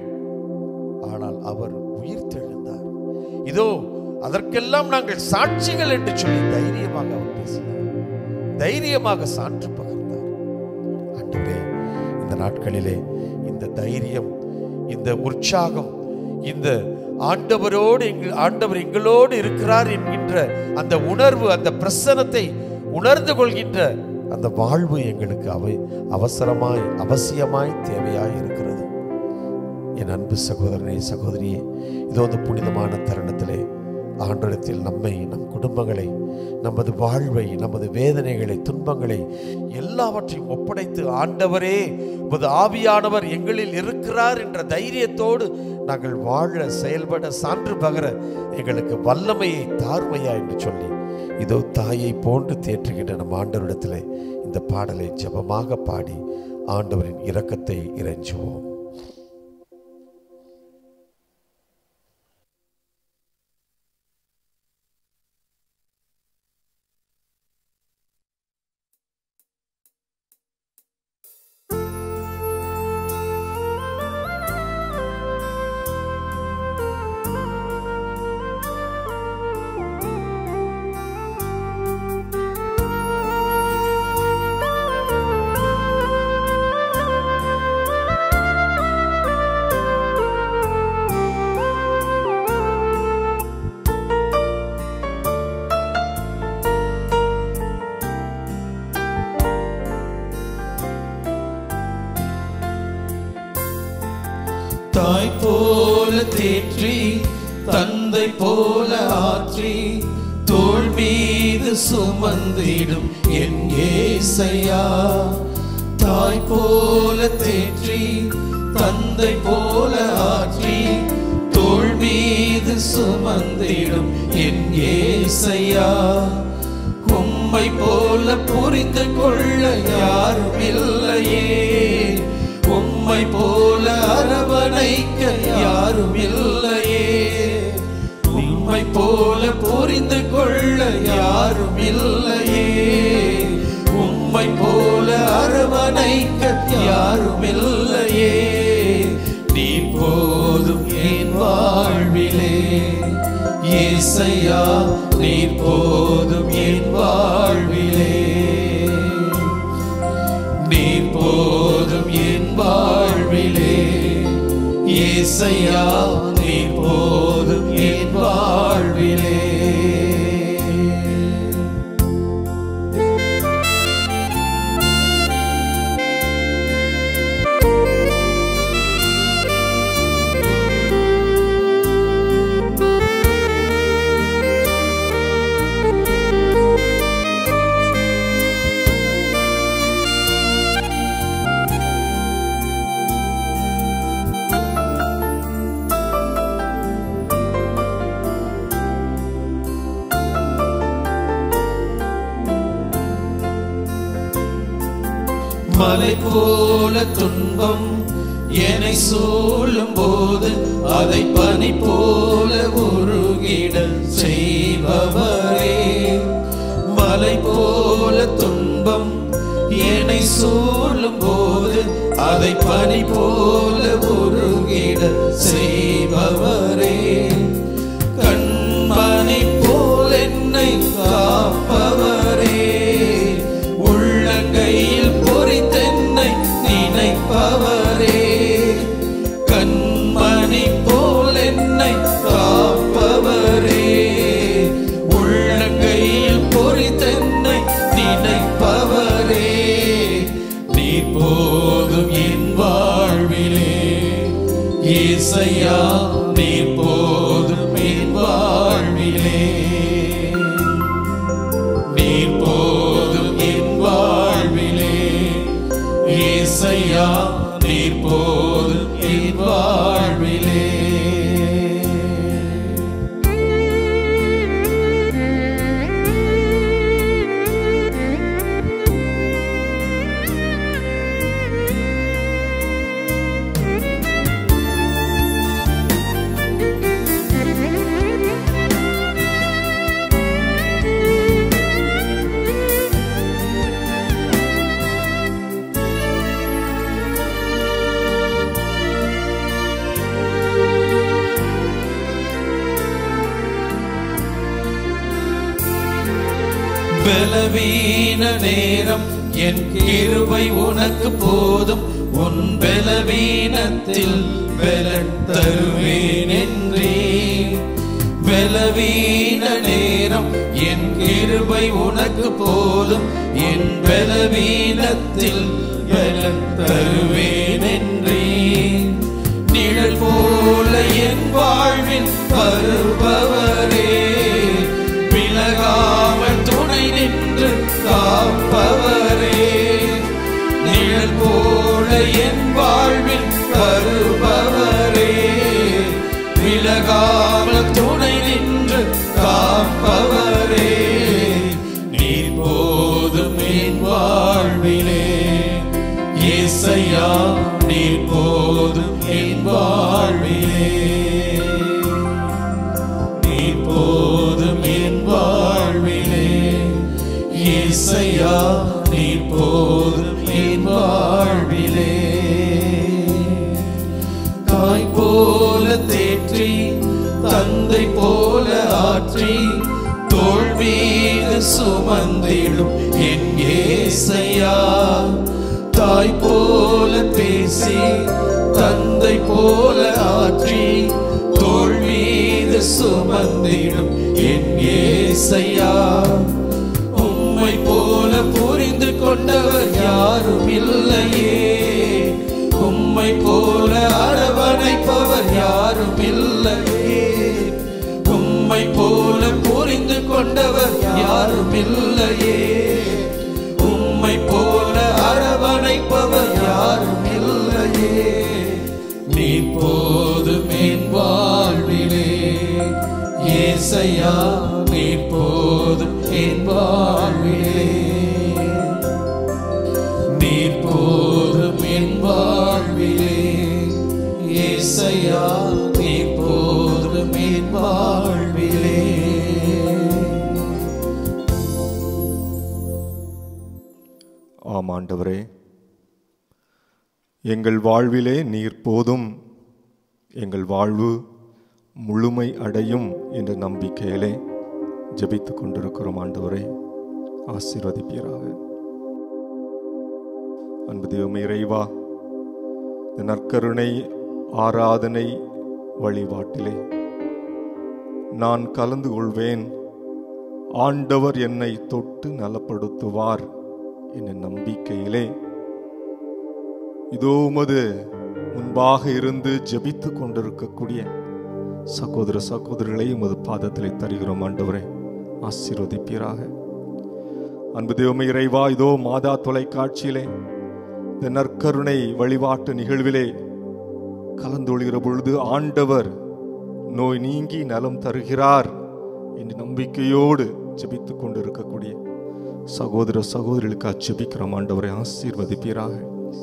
ஆனால் அவர் உயிர் தெழுந்தார் இதோ அதற்கெல்லாம் நாங்கள் சாட்சிகள் என்று சொல்லி தைரியமாக அவர் பேசினார் தைரியமாக சான்று பகர்ந்தார் ஆண்டவரே இந்த நாட்களிலே இந்த தைரியம் இந்த உற்சாகம் இந்த ஆண்டவரோடு எங்கள் ஆண்டவர் எங்களோடு இருக்கிறார் என்கின்ற அந்த உணர்வு அந்த பிரசனத்தை உணர்ந்து கொள்கின்ற அந்த வாழ்வு எங்களுக்கு அவை அவசரமாய் அவசியமாய் தேவையாய் இருக்கிறது என் அன்பு சகோதரனே சகோதரியே இதோ அந்த புனிதமான தருணத்திலே ஆண்டடத்தில் நம்மை நம் குடும்பங்களை நமது வாழ்வை நமது வேதனைகளை துன்பங்களை எல்லாவற்றையும் ஒப்படைத்து ஆண்டவரே உமது ஆவியானவர் எங்களில் இருக்கிறார் என்ற தைரியத்தோடு நாங்கள் வாழ செயல்பட சான்று பகர எங்களுக்கு வல்லமையை தார்மையா என்று சொல்லி இதோ தாயை போன்று தேற்றுகின்ற நம் ஆண்டவரிடத்திலே இந்த பாடலை ஜெபமாக பாடி ஆண்டவரின் இரக்கத்தை இறைஞ்சுவோம் தேற்றி தந்தை போல ஆற்றி தோள் மீது சுமந்திடும் என் ஏசையா தாய் போல தேற்றி தந்தை போல ஆற்றி தோள் மீது சுமந்திடும் என் ஏசையா உம்மை போல புரிந்து கொள்ள யாரும் இல்லையே உம்மை போல அரவணைக்க யாரும் இல்லையே உம்மை போல புரிந்து கொள்ள யாரும் இல்லையே உம்மை போல அரவணைக்க யாரும் இல்லையே நீ போதும் என் வாழ்விலே ஏசையா நீ போதும் என் வாழ்விலே நீ போதும் என் வாழ்விலே ஏசையா நீ போதும் என் வாழ்விலே மலை போல துன்பம் என்னை சூழும் போது அதை பனி போல உருகிட செய்பவரே மலை போல துன்பம் என்னை சூழும் போது அதை பனி போல உருகிட செய்பவரே கண்மணி போல் என்னை காப்பவரே உள்ளங்கையில் பொறித்தென்னை நினைப்பவரே கண்மணி போல் என்னை காப்பவரே உள்ளங்கையில் பொறித்தென்னை நினைப்பவரே நீ போதும் என் வாழ்விலே ஏசையா நீ போதும் என் வாழ்விலே நீர் போதும் என் வாழ்விலே ஏசையா நீர் போதும் என் வாழ்விலே பலவீன நேரம் என் கிருபை உனக்கு போதும் உன் பலவீனத்தில் பலன் தருவேன் என்றே பலவீன நேரம் என் கிருபை உனக்கு போதும் என் பலவீனத்தில் பலன் தருவேன் என்றே நிழல் போல என் வாழ்வில் வருபவரே விலகாமல் துணை நின்று காப்பவரே நிழல் போல என் வாழ்வில் வருபவரே விலகாமல் துணை நின்று காப்பவரே நீர் போதும் என் வாழ்விலே ஏசையா நீர் போதும் என் வாழ்விலே நீர் போதும் என் வாழ்விலே ஏசையா நீர் போதும் என் வாழ்விலே தாய் போல தேற்றி தந்தை போல ஆற்றி தோள் மீது சுமந்திடும் என் ஏசையா தாய் போல பேசி தந்தை போல ஆற்றி தோள் மீது சுமந்திடும் என் ஏசையா உம்மை போல புரிந்து கொண்டவர் யாரும் இல்லையே உம்மை போல அரவணைப்பவர் யாரும் இல்லையே உம்மை போல புரிந்து கொண்டவர் யாரும் இல்லையே உம்மை போல அரவணைப்பவர் யாரும் இல்லையே நீ போதும் என் வாழ்விலே ஏசையா நீ போதும் என் வாழ்விலே நீர் போதும் என் வாழ்விலே ஏசையா நீர் போதும் என் வாழ்விலே ஆம் ஆண்டவரே எங்கள் வாழ்விலே நீர் போதும் எங்கள் வாழ்வு முழுமை அடையும் என்ற நம்பிக்கையிலே ஜெபித்துக் கொண்டிருக்கிறோம் ஆண்டவரே ஆசீர்வதிப்பீராக அன்பு தெய்வமே இறைவா இந்த நற்கருணை ஆராதனை வழிபாட்டிலே நான் கலந்து கொள்வேன் ஆண்டவர் என்னை தொட்டு நலப்படுத்துவார் என்ற நம்பிக்கையிலே இதோ உமது முன்பாக இருந்து ஜெபித்துக் கொண்டிருக்கக்கூடிய சகோதர சகோதரிகளை உமது பாதத்திலே தருகிறோம் ஆண்டவரே ஆசீர்வதிப்பீராக அன்பு தெய்வமே இறைவா இதோ மாதா தொலைக்காட்சியிலே இந்த நற்கருணை வழிபாட்டு நிகழ்விலே கலந்தொழுகிற பொழுது ஆண்டவர் நோய் நீங்கி நலம் தருகிறார் என்று நம்பிக்கையோடு ஜெபித்துக் கொண்டிருக்கக்கூடிய சகோதர சகோதரிகளுக்கு ஜெபிக்கிறோம் ஆண்டவரை ஆசீர்வதிப்பீராக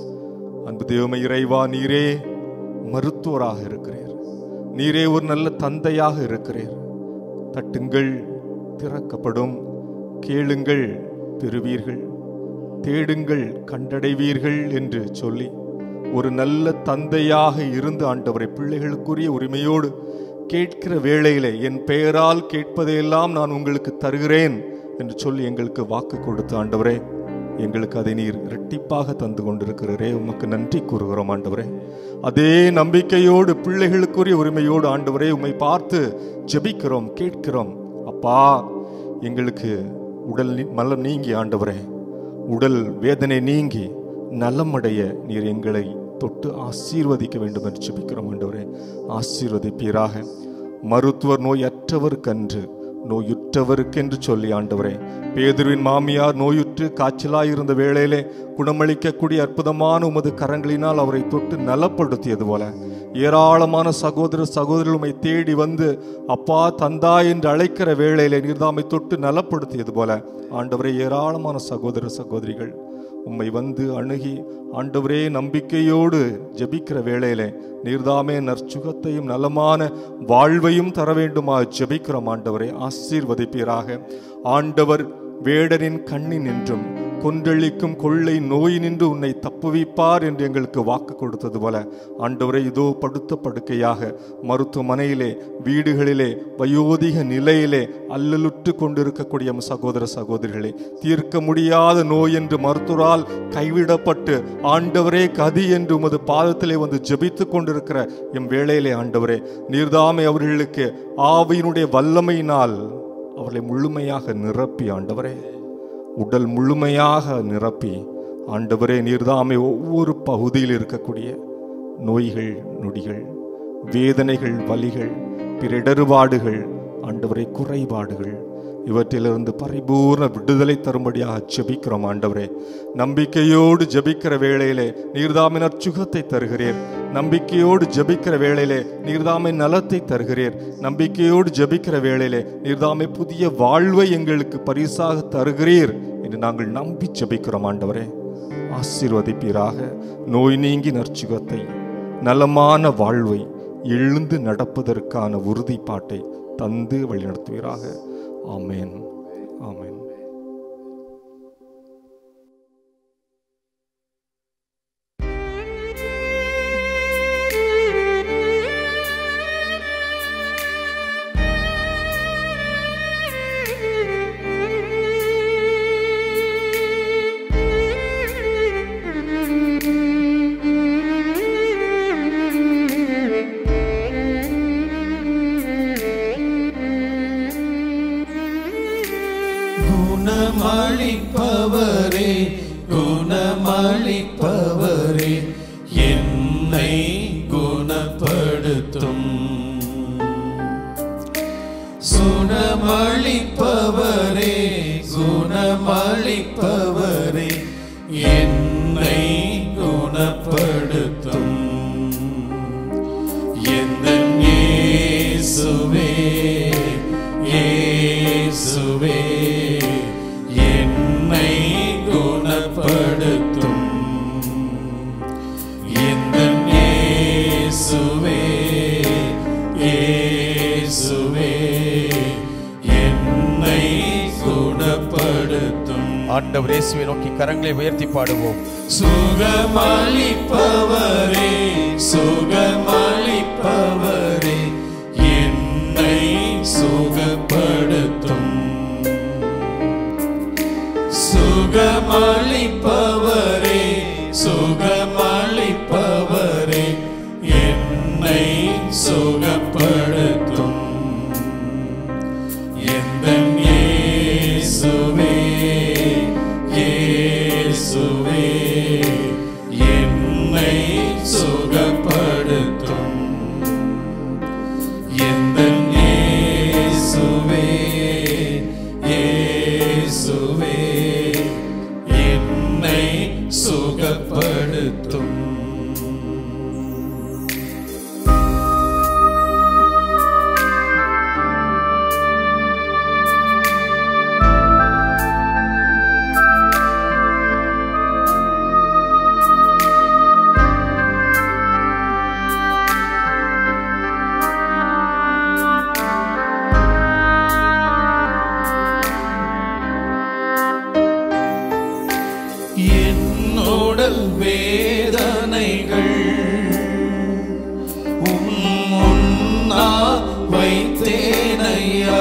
அன்பு தெய்வமே இறைவா நீரே மருத்துவராக இருக்கிறீர் நீரே ஒரு நல்ல தந்தையாக இருக்கிறீர் தட்டுங்கள் திறக்கப்படும் கேளுங்கள் பெறுவீர்கள் தேடுங்கள் கண்டடைவீர்கள் என்று சொல்லி ஒரு நல்ல தந்தையாக இருந்து ஆண்டவரை பிள்ளைகளுக்குரிய உரிமையோடு கேட்கிற வேளையிலே என் பெயரால் கேட்பதையெல்லாம் நான் உங்களுக்கு தருகிறேன் என்று சொல்லி எங்களுக்கு வாக்கு கொடுத்த ஆண்டவரே எங்களுக்கு அதை நீர் இரட்டிப்பாக தந்து கொண்டிருக்கிறீரே உமக்கு நன்றி கூறுகிறோம் ஆண்டவரே அதே நம்பிக்கையோடு பிள்ளைகளுக்குரிய உரிமையோடு ஆண்டவரே உம்மை பார்த்து ஜெபிக்கிறோம் கேட்கிறோம் அப்பா எங்களுக்கு உடல் நீ- மலம் நீங்கி ஆண்டவரே உடல் வேதனை நீங்கி நலமடைய நீர் எங்களை தொட்டு ஆசீர்வதிக்க வேண்டும் என்று ஜெபிக்கிறோம் ஆண்டவரே ஆசீர்வதிப்பீராக மருத்துவர் நோயற்றவருக்கன்று நோயுற்றவருக்கென்று சொல்லி ஆண்டவரே பேதுருவின் மாமியார் நோயுற்று காய்ச்சலாயிருந்த வேளையிலே குணமளிக்கக்கூடிய அற்புதமான உமது கரங்களினால் அவரை தொட்டு நலப்படுத்தியது போல ஏராளமான சகோதர சகோதரர்கள் உம்மை தேடி வந்து அப்பா தந்தா என்று அழைக்கிற வேளையிலே நீர்தாமை தொட்டு நலப்படுத்தியது போல ஆண்டவரே ஏராளமான சகோதர சகோதரிகள் உம்மை வந்து அணுகி ஆண்டவரே நம்பிக்கையோடு ஜெபிக்கிற வேளையிலே நீர்தாமே நற்சுகத்தையும் நலமான வாழ்வையும் தர வேண்டுமா ஜெபிக்கிறோம் ஆண்டவரே ஆசீர்வதிப்பீராக ஆண்டவர் வேடரின் கண்ணின் என்றும் கொன்றளிக்கும் கொள்ளை நோய் நின்று உன்னை தப்புவிப்பார் என்று எங்களுக்கு வாக்கு கொடுத்தது போல ஆண்டவரை இதோ படுத்த படுக்கையாக மருத்துவமனையிலே வீடுகளிலே வயோதிக நிலையிலே அல்லலுற்று கொண்டிருக்கக்கூடிய எம் சகோதர சகோதரிகளே தீர்க்க முடியாத நோய் என்று மருத்துவரால் கைவிடப்பட்டு ஆண்டவரே கதி என்று உமது பாதத்திலே வந்து ஜெபித்துக் கொண்டிருக்கிற எம் வேளையிலே ஆண்டவரே நீர்தாமை அவர்களுக்கு ஆவியினுடைய வல்லமையினால் அவர்களை முழுமையாக நிரப்பி ஆண்டவரே உடல் முழுமையாக நிரப்பி ஆண்டவரே நீர்தாமே ஒவ்வொரு பகுதியில் இருக்கக்கூடிய நோய்கள் நொடிகள் வேதனைகள் வலிகள் பிற இடர்பாடுகள் ஆண்டவரை குறைபாடுகள் இவற்றிலிருந்து பரிபூர்ண விடுதலை தரும்படியாக ஜெபிக்கிறோம் ஆண்டவரே நம்பிக்கையோடு ஜெபிக்கிற வேளையிலே நீர்தாமின் அச்சுகத்தை தருகிறீர் நம்பிக்கையோடு ஜெபிக்கிற வேளையிலே நீர்தாமை நலத்தை தருகிறீர் நம்பிக்கையோடு ஜெபிக்கிற வேளையிலே நீர்தாமை புதிய வாழ்வை எங்களுக்கு பரிசாக தருகிறீர் என்று நாங்கள் நம்பி ஜெபிக்கிறோம் ஆண்டவரே ஆசீர்வதிப்பீராக நோய் நீங்கி நற்சுகத்தை நலமான வாழ்வை எழுந்து நடப்பதற்கான உறுதிப்பாட்டை தந்து வழிநடத்துவீராக ஆமென் ஆமென் குணமளிப்பவரே குணமளிப்பவரே என்னை குணப்படுத்தும் குணமளிப்பவரே குணமளிப்பவரே என்னை குணப்படுத்தும் எந்த இயேசுவே இயேசுவே என்னை குணப்படுத்தும் எந்த இயேசுவே இயேசுவே என்னை குணப்படுத்தும் ஆண்டவர் இயேசுவை நோக்கி கரங்களை உயர்த்தி பாடுவோம் சுகமளிப்பவரே சுகமளிப்பவரே என்னை சுகப்படுத்தும் சுகமளிப்பவரே சுகமளிப்பவரே என்னை சுகப்படுத்தும் எந்த இயேசுவே இயேசுவே என்னை சுகப்படுத்தும் எந்த இயேசுவே இயேசுவே என்னை சுகப்படுத்தும் என்னோடல் வேதனைகள் உம் முன்னா வைத்தேனையா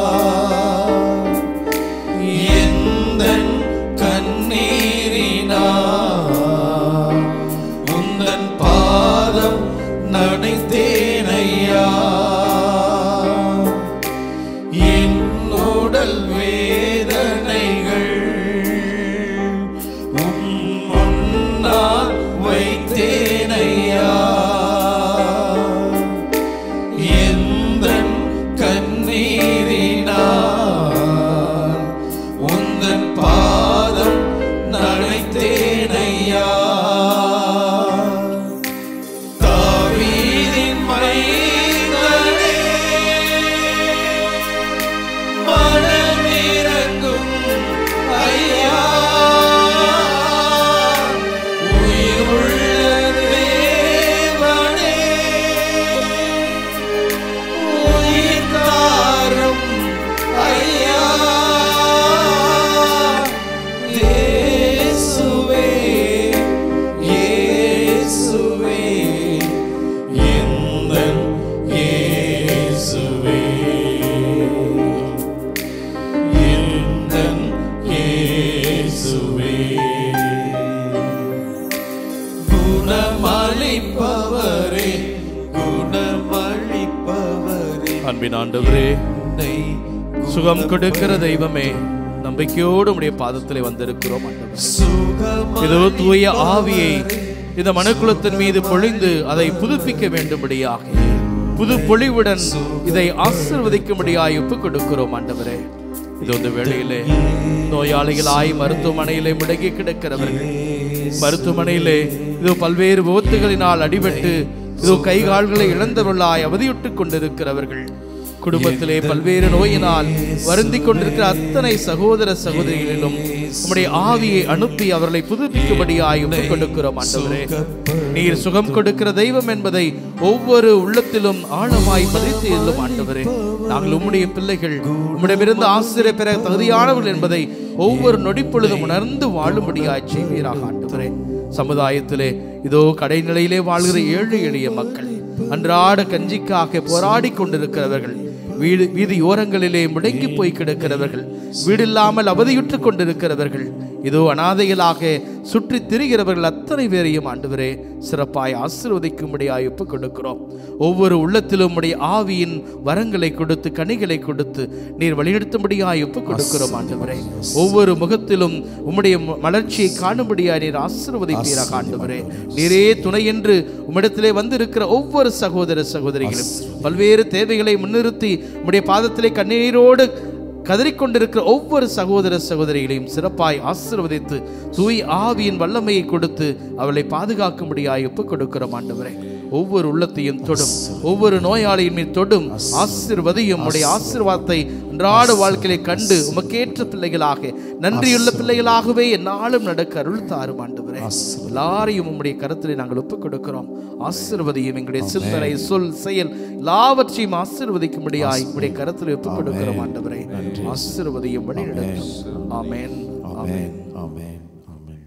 எந்தன் கண்ணீரினா உந்தன் பாதம் நனைத்தேனையா என் உடல் வேதனைகள் உம் முன்னால் வைத்தேனையா எந்தன் கண்ணீரினால் உந்தன் பாதம் நனைத்தேனையா தாவீதின் மைந்தனே மனமிரங்கும் ஐயா உயிருள்ள தேவனே உயிர் தாரும் ஐயா இயேசுவே இயேசுவே எந்தன் இயேசுவே எந்தன் இயேசுவே குணமளிப்பவரே குணமளிப்பவரே அன்பின் ஆண்டவரே என்னை சுகம் கொடுக்கிற தெய்வமே நம்பிக்கையோடு உடைய பாதத்திலே வந்திருக்கிறோம் ஆண்டவரே. சுகம இதோ தூய ஆவியை இந்த மனுக்குலத்தின் மீது பொழிந்து அதை புதுப்பிக்க வேண்டும்படியாக புது பொழிவுடன் இதை ஆசிர்வதிக்கும்படியாய் ஒப்புக் கொடுக்கிறோம் ஆண்டவரே இது இந்த வேளையிலே நோயாளிகளாய் மருத்துவமனையிலே முடங்கி கிடக்கிறவர்கள் மருத்துவமனையிலே இது பல்வேறு விபத்துகளினால் அடிபட்டு இதோ கை கால்களை இழந்தவர்களாய் அவதியுட்டுக் கொண்டிருக்கிறவர்கள் குடும்பத்திலே பல்வேறு நோயினால் வருந்திக் கொண்டிருக்கிற அத்தனை சகோதர சகோதரிகளிலும் உம்முடைய ஆவியை அனுப்பி அவர்களை புதுப்பிக்கும்படியாய் ஒப்புக் கொடுக்கிறோம் ஆண்டவரே நீர் சுகம் கொடுக்கிற தெய்வம் என்பதை ஒவ்வொரு உள்ளத்திலும் ஆழமாய் பதித்து எழுதும் ஆண்டவரே நாங்கள் உம்முடைய பிள்ளைகள் உம்மிடமிருந்து ஆசிரியர் பெற தகுதியானவர்கள் என்பதை ஒவ்வொரு நொடிப்பொழுதும் உணர்ந்து வாழும்படியாய் செய்வீராக ஆண்டவரே சமுதாயத்திலே இதோ கடைநிலையிலே வாழ்கிற ஏழை எளிய மக்கள் அன்றாட கஞ்சிக்காக போராடி கொண்டிருக்கிறவர்கள் வீடு வீதி ஓரங்களிலே முடங்கி போய் கிடக்கிறவர்கள் வீடில்லாமல் அவதியுற்றுக் கொண்டிருக்கிறவர்கள் இதோ அனாதைகளாக சுற்றி திரிகிறவர்கள் அத்தனை பேரையும் ஆண்டவரே சிறப்பாய் ஆசீர்வதிக்கும்படியாய் ஒப்புக் கொடுக்கிறோம் ஒவ்வொரு உள்ளத்திலும் உடைய ஆவியின் வரங்களை கொடுத்து கனிகளை கொடுத்து நீர் வழிநடத்தும்படியாய் ஒப்புக் கொடுக்கிறோம் ஆண்டவரே ஒவ்வொரு முகத்திலும் உம்முடைய ம- மலர்ச்சியை காணும்படியாய் நீர் ஆசீர்வதிப்பீராக ஆண்டவரே நீரே துணை என்று உம்மிடத்திலே வந்திருக்கிற ஒவ்வொரு சகோதர சகோதரிகளும் பல்வேறு தேவைகளை முன்னிறுத்தி உம்முடைய பாதத்திலே கண்ணீரோடு கதறிக்கொண்டிருக்கிற ஒவ்வொரு சகோதர சகோதரிகளையும் சிறப்பாய் ஆசீர்வதித்து தூய் ஆவியின் வல்லமையை கொடுத்து அவளை பாதுகாக்கும்படியாய் ஒப்புக் கொடுக்கிறோம் ஆண்டவரே ஒவ்வொரு உள்ளத்தையும் தொடும் ஒவ்வொரு நோயாளியின் மீது தொடும் ஆசீர்வதியும் உடைய ஆசீர்வாதத்தை அன்றாட வாழ்க்கையிலே கண்டு உமக்கேற்ற பிள்ளைகளாக நன்றியுள்ள பிள்ளைகளாகவே என்னாலும் நடக்க அருள் தாரும் ஆண்டவரே எல்லாரையும் உம்முடைய கருத்திலே நாங்கள் ஒப்புக் கொடுக்கிறோம் ஆசீர்வதியும் எங்களுடைய சிந்தனை சொல் செயல் எல்லாவற்றையும் ஆசீர்வதிக்கும்படியாய் உம்முடைய கருத்திலே ஒப்புக் கொடுக்கிறோம் ஆண்டவரே ஆசீர்வதியும் வழி நடத்தும் ஆமென் ஆமென் ஆமென் ஆமென் ஆமென்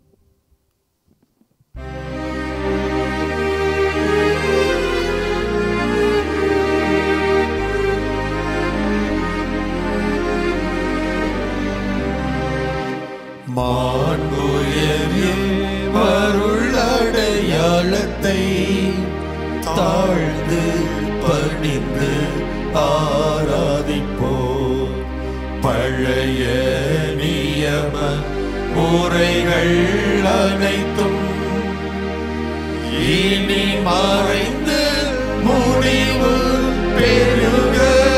மாண்புயரில் வருளடையாளத்தை தாழ்ந்து பணிந்து ஆராதிப்போ பழைய நியம முறைகள் அனைத்தும் இனி மறைந்து முடிவு பெறுக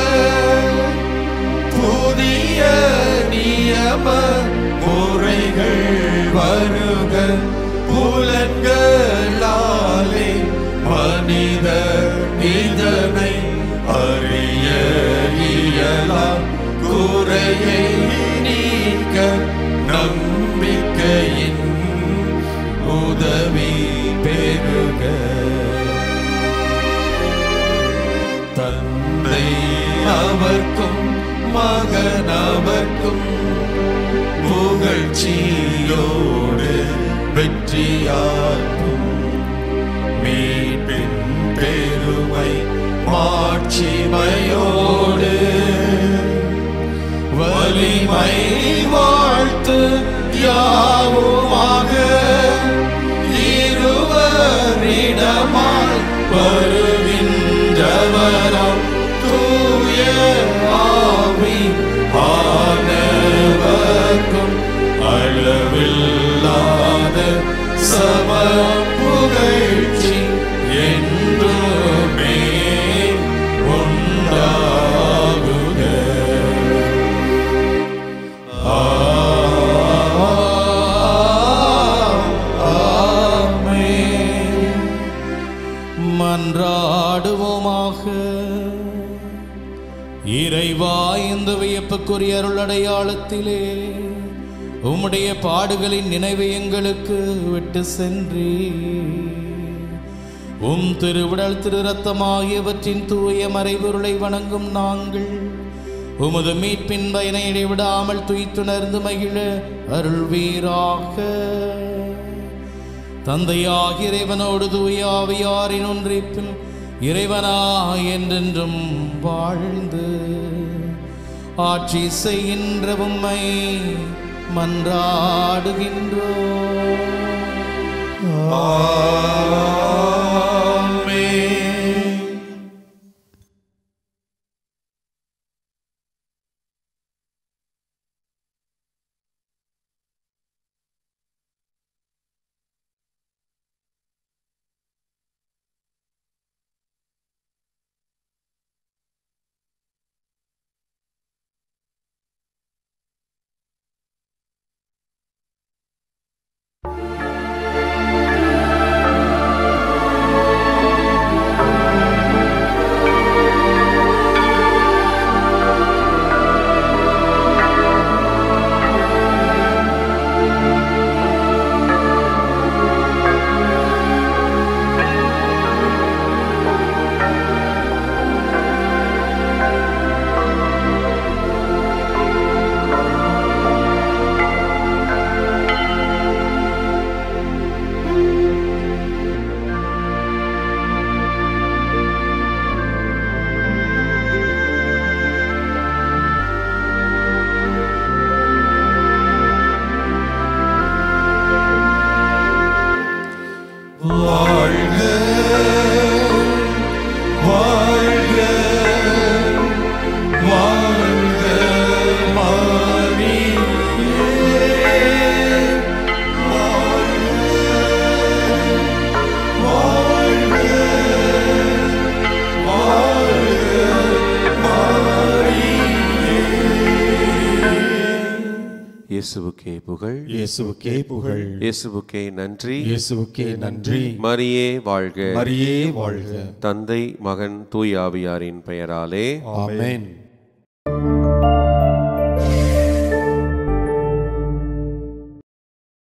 புதிய நியம முறைகள் வருக புலன்களாலே மனித இதனை அறிய இயலாம் குறையை நீக்க நம்பிக்கையின் உதவி பெறுக தந்தை அவர்க்கும் மகன் அவர்க்கும் புகழ்ச்சியோடு வெற்றியாற்றும் மீட்பின் பெருமை மாட்சிமையோடு வலிமை வாழ்த்து யாவுமாக இருவரிடமாய் வருகின்றவரம் தூய ஆவி ஆனவர்க்கும் அளவில்லாத சம புகழ்ச்சி என்றுமே உண்டாகுக மன்றாடுவோமாக இறைவா இந்த வியப்புக்குரிய அருளடையாளத்திலே உம்முடைய பாடுகளின் நினைவை எங்களுக்கு விட்டு சென்றி உம் திருவிடல் திரு ரத்தமாகியவற்றின் தூய மறைபொருளை வணங்கும் நாங்கள் உமது மீட்பின் பயனை இடைவிடாமல் துய்த்துணர்ந்து மகிழ அருள்வீராக தந்தையாக இறைவனோடு தூய ஆவியாரின் ஒன்றிப்பில் இறைவனா என்றென்றும் வாழ்ந்து ஆட்சி செய்கின்ற உம்மை மன்றாடுகின்றோ ஆ இயேசுவுக்கே புகழ் இயேசுவுக்கே புகழ் இயேசுவுக்கே நன்றி இயேசுவுக்கே நன்றி மரியே வாழ்க மரியே வாழ்க தந்தை மகன் தூய் ஆவியாரின் பெயராலே ஆமென்